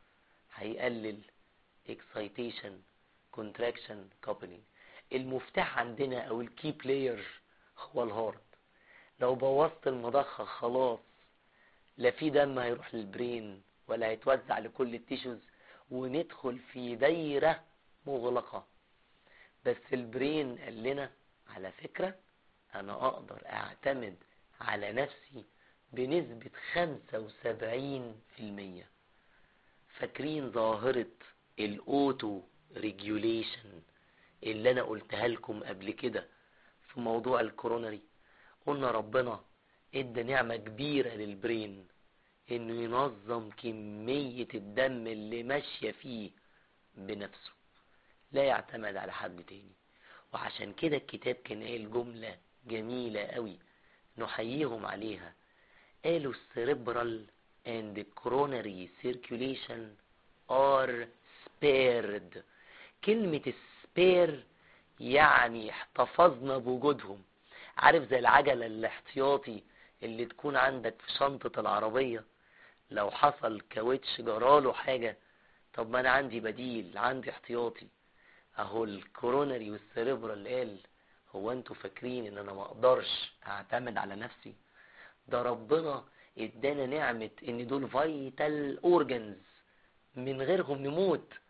هيقلل اكسايتيشن كونتراكشن كابلينج المفتاح عندنا او الكي بلاير هو الهارت لو بوظت المضخة خلاص لا في دم هيروح للبرين ولا هيتوزع لكل التيشوز وندخل في دايرة مغلقة بس البرين قال لنا على فكرة انا اقدر اعتمد على نفسي بنسبة خمسة وسبعين في المية فاكرين ظاهرة الاوتو ريجوليشن اللي انا قلتها لكم قبل كده في موضوع الكورونري قلنا ربنا ادى نعمة كبيرة للبرين انه ينظم كمية الدم اللي ماشية فيه بنفسه لا يعتمد على حد تاني وعشان كده الكتاب كان قايل جملة جميلة قوي نحييهم عليها قالوا السيربرال and coronary circulation are spared كلمة سبير يعني احتفظنا بوجودهم عارف زي العجلة الاحتياطي اللي تكون عندك في شنطة العربية لو حصل كاوتش جراله حاجة طب ما انا عندي بديل عندي احتياطي اهو الكورونري والسيريبرال قال هو انتوا فاكرين ان انا ما اقدرش اعتمد على نفسي ده ربنا ادانا نعمة ان دول فايتال اورجنز من غيرهم نموت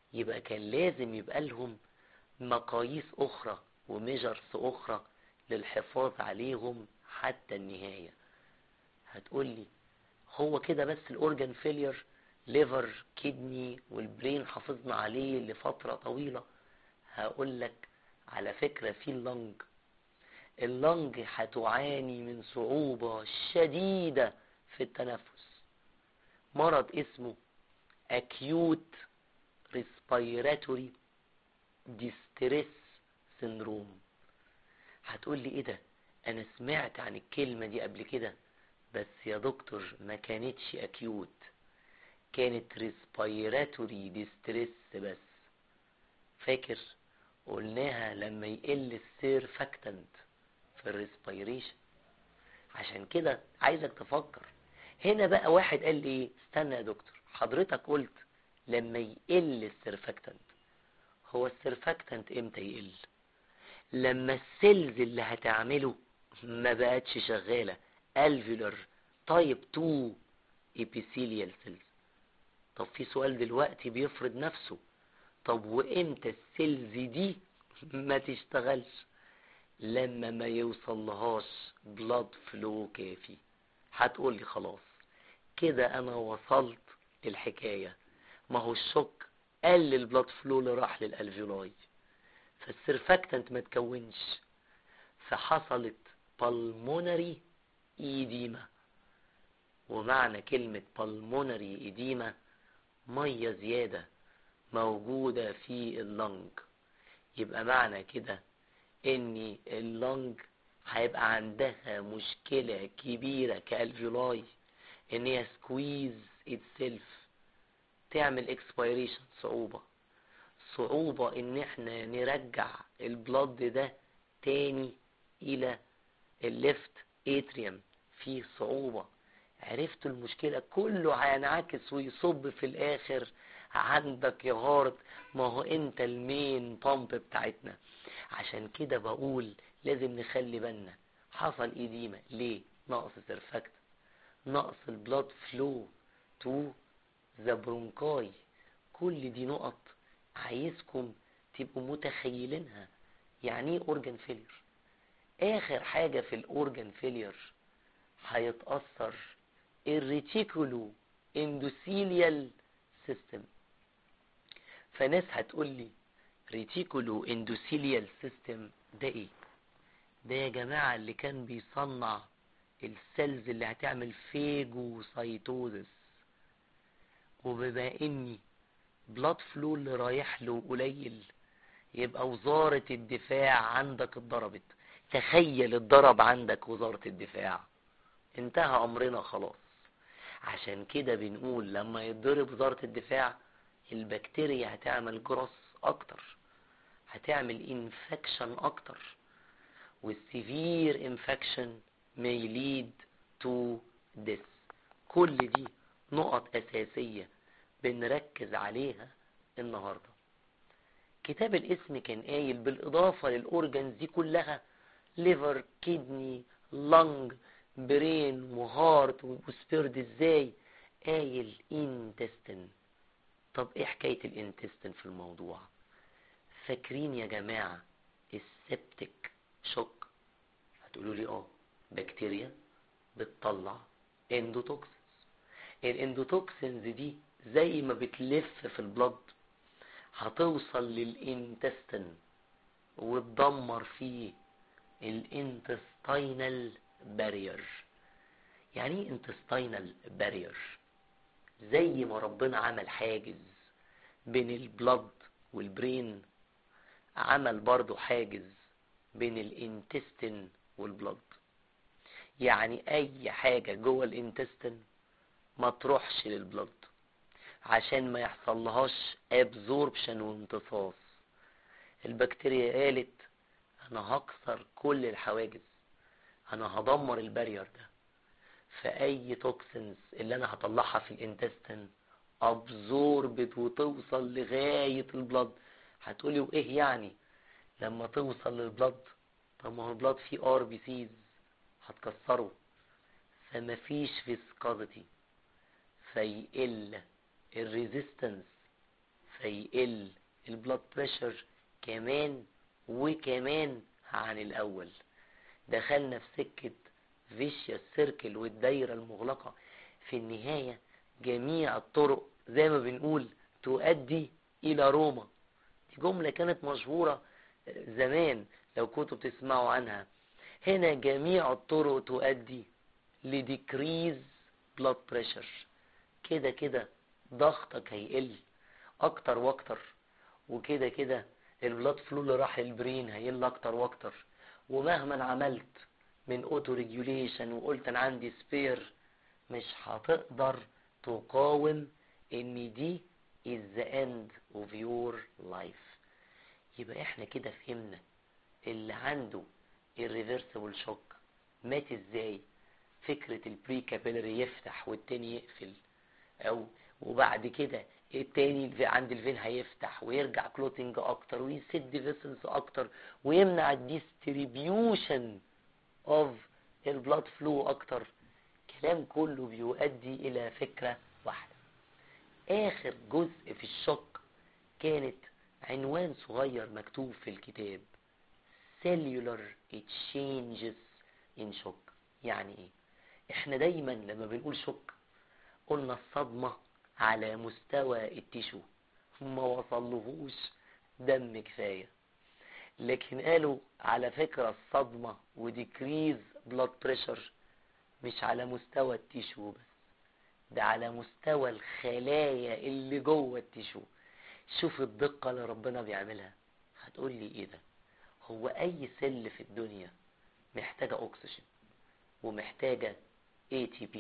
يبقى كان لازم يبقى لهم مقاييس اخرى وميجرز اخرى للحفاظ عليهم حتى النهاية هتقولي هو كده بس الاورجان فيلير ليفر كدني والبرين حافظنا عليه لفترة طويلة هقول لك على فكرة في اللنج اللنج هتعاني من صعوبة شديدة في التنفس مرض اسمه acute respiratory distress syndrome هتقول لي ايه ده انا سمعت عن الكلمة دي قبل كده بس يا دكتور ما كانتش اكيوت كانت respiratory distress بس فاكر قلناها لما يقل السيرفاكتنت في الريسبيريشن عشان كده عايزك تفكر هنا بقى واحد قال لي ايه استنى يا دكتور حضرتك قلت لما يقل السيرفاكتنت هو السيرفاكتنت امتى يقل لما السيلز اللي هتعمله ما بقتش شغالة alveolar تايب 2 epithelial cells طب في سؤال دلوقتي بيفرض نفسه طب وامتى السيلز دي ما تشتغلش لما ما يوصلهاش بلاد فلو كافي هتقول لي خلاص كده انا وصلت للحكاية ما هو الشوك قل البلاد فلو اللي راح للالفيولاي فالسيرفاكتنت ما تكونش فحصلت بالمونري ايديما ومعنى كلمة بالمونري ايديما مية زيادة موجودة في اللنج يبقى معنى كده ان اللنج هيبقى عندها مشكلة كبيرة كالفيولاي ان هي سكويز اتسيلف تعمل اكسبيريشن صعوبة صعوبة ان احنا نرجع البلد ده تاني الى الليفت اتريوم في صعوبة عرفت المشكلة كله هينعكس ويصب في الاخر عندك يا هارت ما هو انت المين بامب بتاعتنا عشان كده بقول لازم نخلي بالنا حصل ايديما ليه نقص سيرفاكت نقص البلاد فلو تو ذا برونكاي كل دي نقط عايزكم تبقوا متخيلينها يعني ايه اورجان فيلير اخر حاجة في الاورجان فيلير هيتأثر الريتيكولو اندوثيليال سيستم فناس هتقول لي ريتيكولو اندوثيليال سيستم ده ايه ده يا جماعة اللي كان بيصنع السيلز اللي هتعمل فيجوسايتوزس وبما اني بلاد فلو اللي رايح له قليل يبقى وزارة الدفاع عندك اتضربت تخيل اتضرب عندك وزارة الدفاع انتهى امرنا خلاص عشان كده بنقول لما يتضرب وزارة الدفاع البكتيريا هتعمل جرس اكتر هتعمل انفكشن اكتر والسيفير انفكشن may lead to death كل دي نقط اساسية بنركز عليها النهاردة كتاب الاسم كان قايل بالاضافة للاورجنز دي كلها ليفر كيدني لنج برين وهارت وسبيرد ازاي قايل انتستن طب ايه حكاية الانتستن في الموضوع فاكرين يا جماعة السبتك شوك هتقولوا لي اه بكتيريا بتطلع اندوتوكسينز الاندوتوكسينز دي زي ما بتلف في البلد هتوصل للانتستن وتدمر فيه الانتستينال بارير يعني ايه انتستينال بارير زي ما ربنا عمل حاجز بين البلد والبرين عمل برضو حاجز بين الانتستين والبلد يعني اي حاجة جوه الانتستين ما تروحش للبلد عشان ما يحصلهاش ابزوربشن وامتصاص البكتيريا قالت انا هكسر كل الحواجز انا هدمر البارير ده فاي توكسينز اللي انا هطلعها في الانتستين ابزوربت وتوصل لغاية البلد هتقولي وايه يعني لما توصل للبلد طب ما هو البلد فيه ار بي سيز هتكسره فمفيش فيسكازيتي فيقل الريزيستنس فيقل البلاد بريشر كمان وكمان عن الاول دخلنا في سكة فيشيا سيركل والدايرة المغلقة في النهاية جميع الطرق زي ما بنقول تؤدي الى روما دي جملة كانت مشهورة زمان لو كنتوا بتسمعوا عنها هنا جميع الطرق تؤدي لديكريز بلاد بريشر كده كده ضغطك هيقل اكتر واكتر وكده كده البلاد فلو اللي راح البرين هيقل اكتر واكتر ومهما عملت من اوتو ريجوليشن وقلت انا عندي سبير مش هتقدر تقاوم ان دي is the end of your life يبقى احنا كده فهمنا اللي عنده الريفرسبل شوك مات ازاي فكرة البري كابيلري يفتح والتاني يقفل او وبعد كده التاني عند الفين هيفتح ويرجع كلوتنج اكتر ويسد فيسلز اكتر ويمنع الديستريبيوشن اوف البلاد فلو اكتر كلام كله بيؤدي الى فكرة واحدة اخر جزء في الشوك كانت عنوان صغير مكتوب في الكتاب cellular changes in shock يعني ايه احنا دايما لما بنقول شوك قلنا الصدمة على مستوى التيشو ما وصلهوش دم كفاية لكن قالوا على فكرة الصدمة وديكريز بلاد بريشر مش على مستوى التيشو بس ده على مستوى الخلايا اللي جوه التيشو شوف الدقة اللي ربنا بيعملها هتقول لي ايه ده هو اي سل في الدنيا محتاجة اكسجين ومحتاجة ATP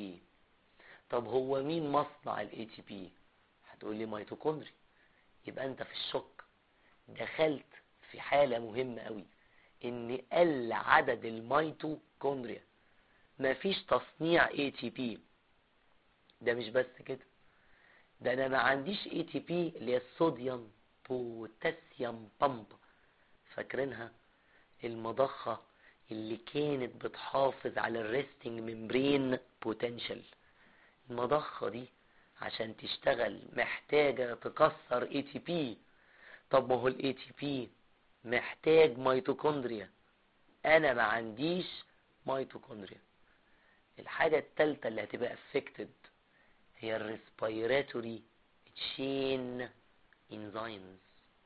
طب هو مين مصنع ال ATP هتقول لي ميتوكوندري يبقى انت في الشك دخلت في حالة مهمة قوي ان قل عدد الميتوكوندريا مفيش تصنيع ATP ده مش بس كده ده انا ما عنديش ATP اللي هي الصوديوم بوتاسيوم بامب فاكرينها المضخة اللي كانت بتحافظ على الريستنج ممبرين بوتنشال المضخة دي عشان تشتغل محتاجة تكسر اي تي بي طب ما هو الاي تي بي محتاج ميتوكوندريا انا ما عنديش ميتوكوندريا الحاجة التالتة اللي هتبقى افكتد هي الريسبيراتوري تشين انزيمز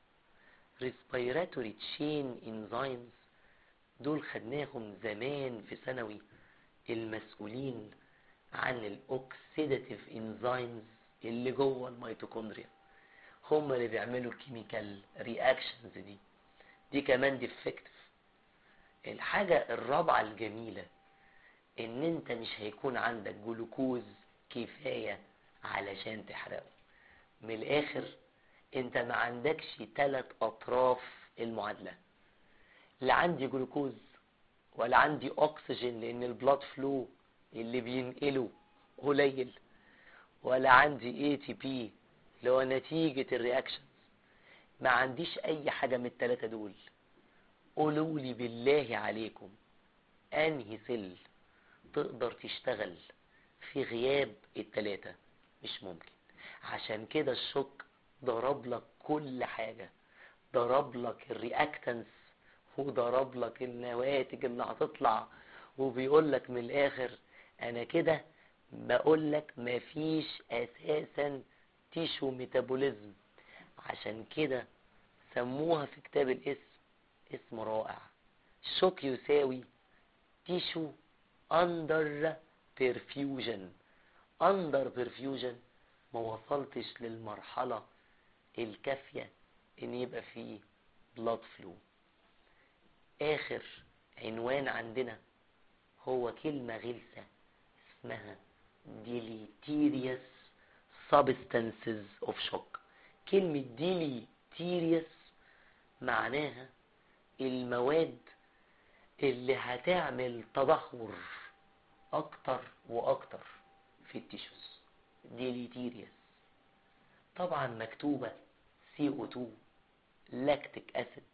respiratory chain enzymes دول خدناهم زمان في ثانوي المسؤولين عن الاوكسيداتيف انزيمز اللي جوه الميتوكوندريا هم اللي بيعملوا الكيميكال رياكشنز دي دي كمان ديفكتيف الحاجة الرابعة الجميلة ان انت مش هيكون عندك جلوكوز كفاية علشان تحرقه من الاخر انت ما عندكش ثلاث اطراف المعادلة لا عندي جلوكوز ولا عندي اكسجين لان البلاد فلو اللي بينقله قليل ولا عندي اي تي بي اللي هو نتيجة الرياكشنز ما عنديش اي حاجة من الثلاثة دول قولوا لي بالله عليكم انهي سل تقدر تشتغل في غياب الثلاثة مش ممكن عشان كده الشوك ضرب لك كل حاجة ضرب لك الرياكتنس وضرب لك النواتج اللي هتطلع وبيقول لك من الاخر انا كده بقول لك مفيش اساسا تيشو ميتابوليزم عشان كده سموها في كتاب الاسم اسم رائع شوك يساوي تيشو اندر بيرفيوجن اندر بيرفيوجن ما وصلتش للمرحلة الكافية ان يبقى فيه بلاد فلو اخر عنوان عندنا هو كلمة غلسة اسمها deleterious substances of shock كلمة deleterious معناها المواد اللي هتعمل تدهور اكتر واكتر في التيشوز deleterious طبعا مكتوبة CO2 لاكتيك اسيد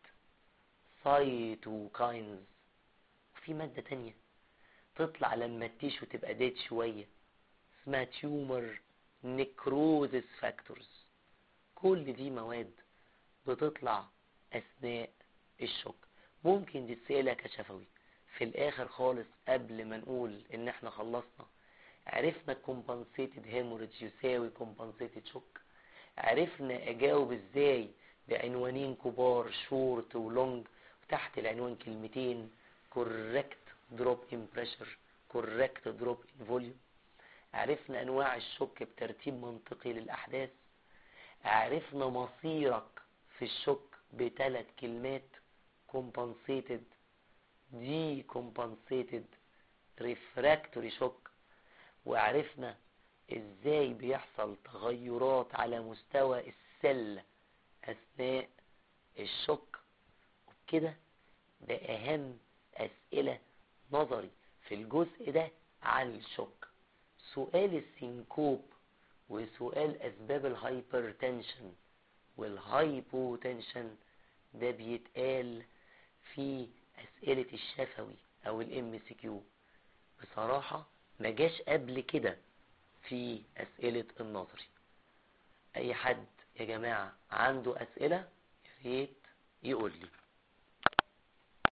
سايتوكاينز وفي مادة تانية تطلع لما التيشو تبقى ديت شوية اسمها تيومر نيكروزس فاكتورز كل دي مواد بتطلع اثناء الشوك ممكن دي تسألها كشفوي في الاخر خالص قبل ما نقول ان احنا خلصنا عرفنا compensated hemorrhage يساوي compensated shock عرفنا اجاوب ازاي بعنوانين كبار شورت ولونج وتحت العنوان كلمتين correct drop in pressure correct drop in volume عرفنا انواع الشك بترتيب منطقي للاحداث عرفنا مصيرك في الشك بثلاث كلمات compensated decompensated refractory shock وعرفنا ازاي بيحصل تغيرات على مستوى السل اثناء الشك وبكده ده اهم اسئلة نظري في الجزء ده عن الشك سؤال السينكوب وسؤال اسباب الهايبرتنشن والهايبوتنشن ده بيتقال في اسئلة الشفوي او الام سي كيو بصراحة ما جاش قبل كده في اسئلة النظري اي حد يا جماعة عنده اسئلة يا ريت يقول لي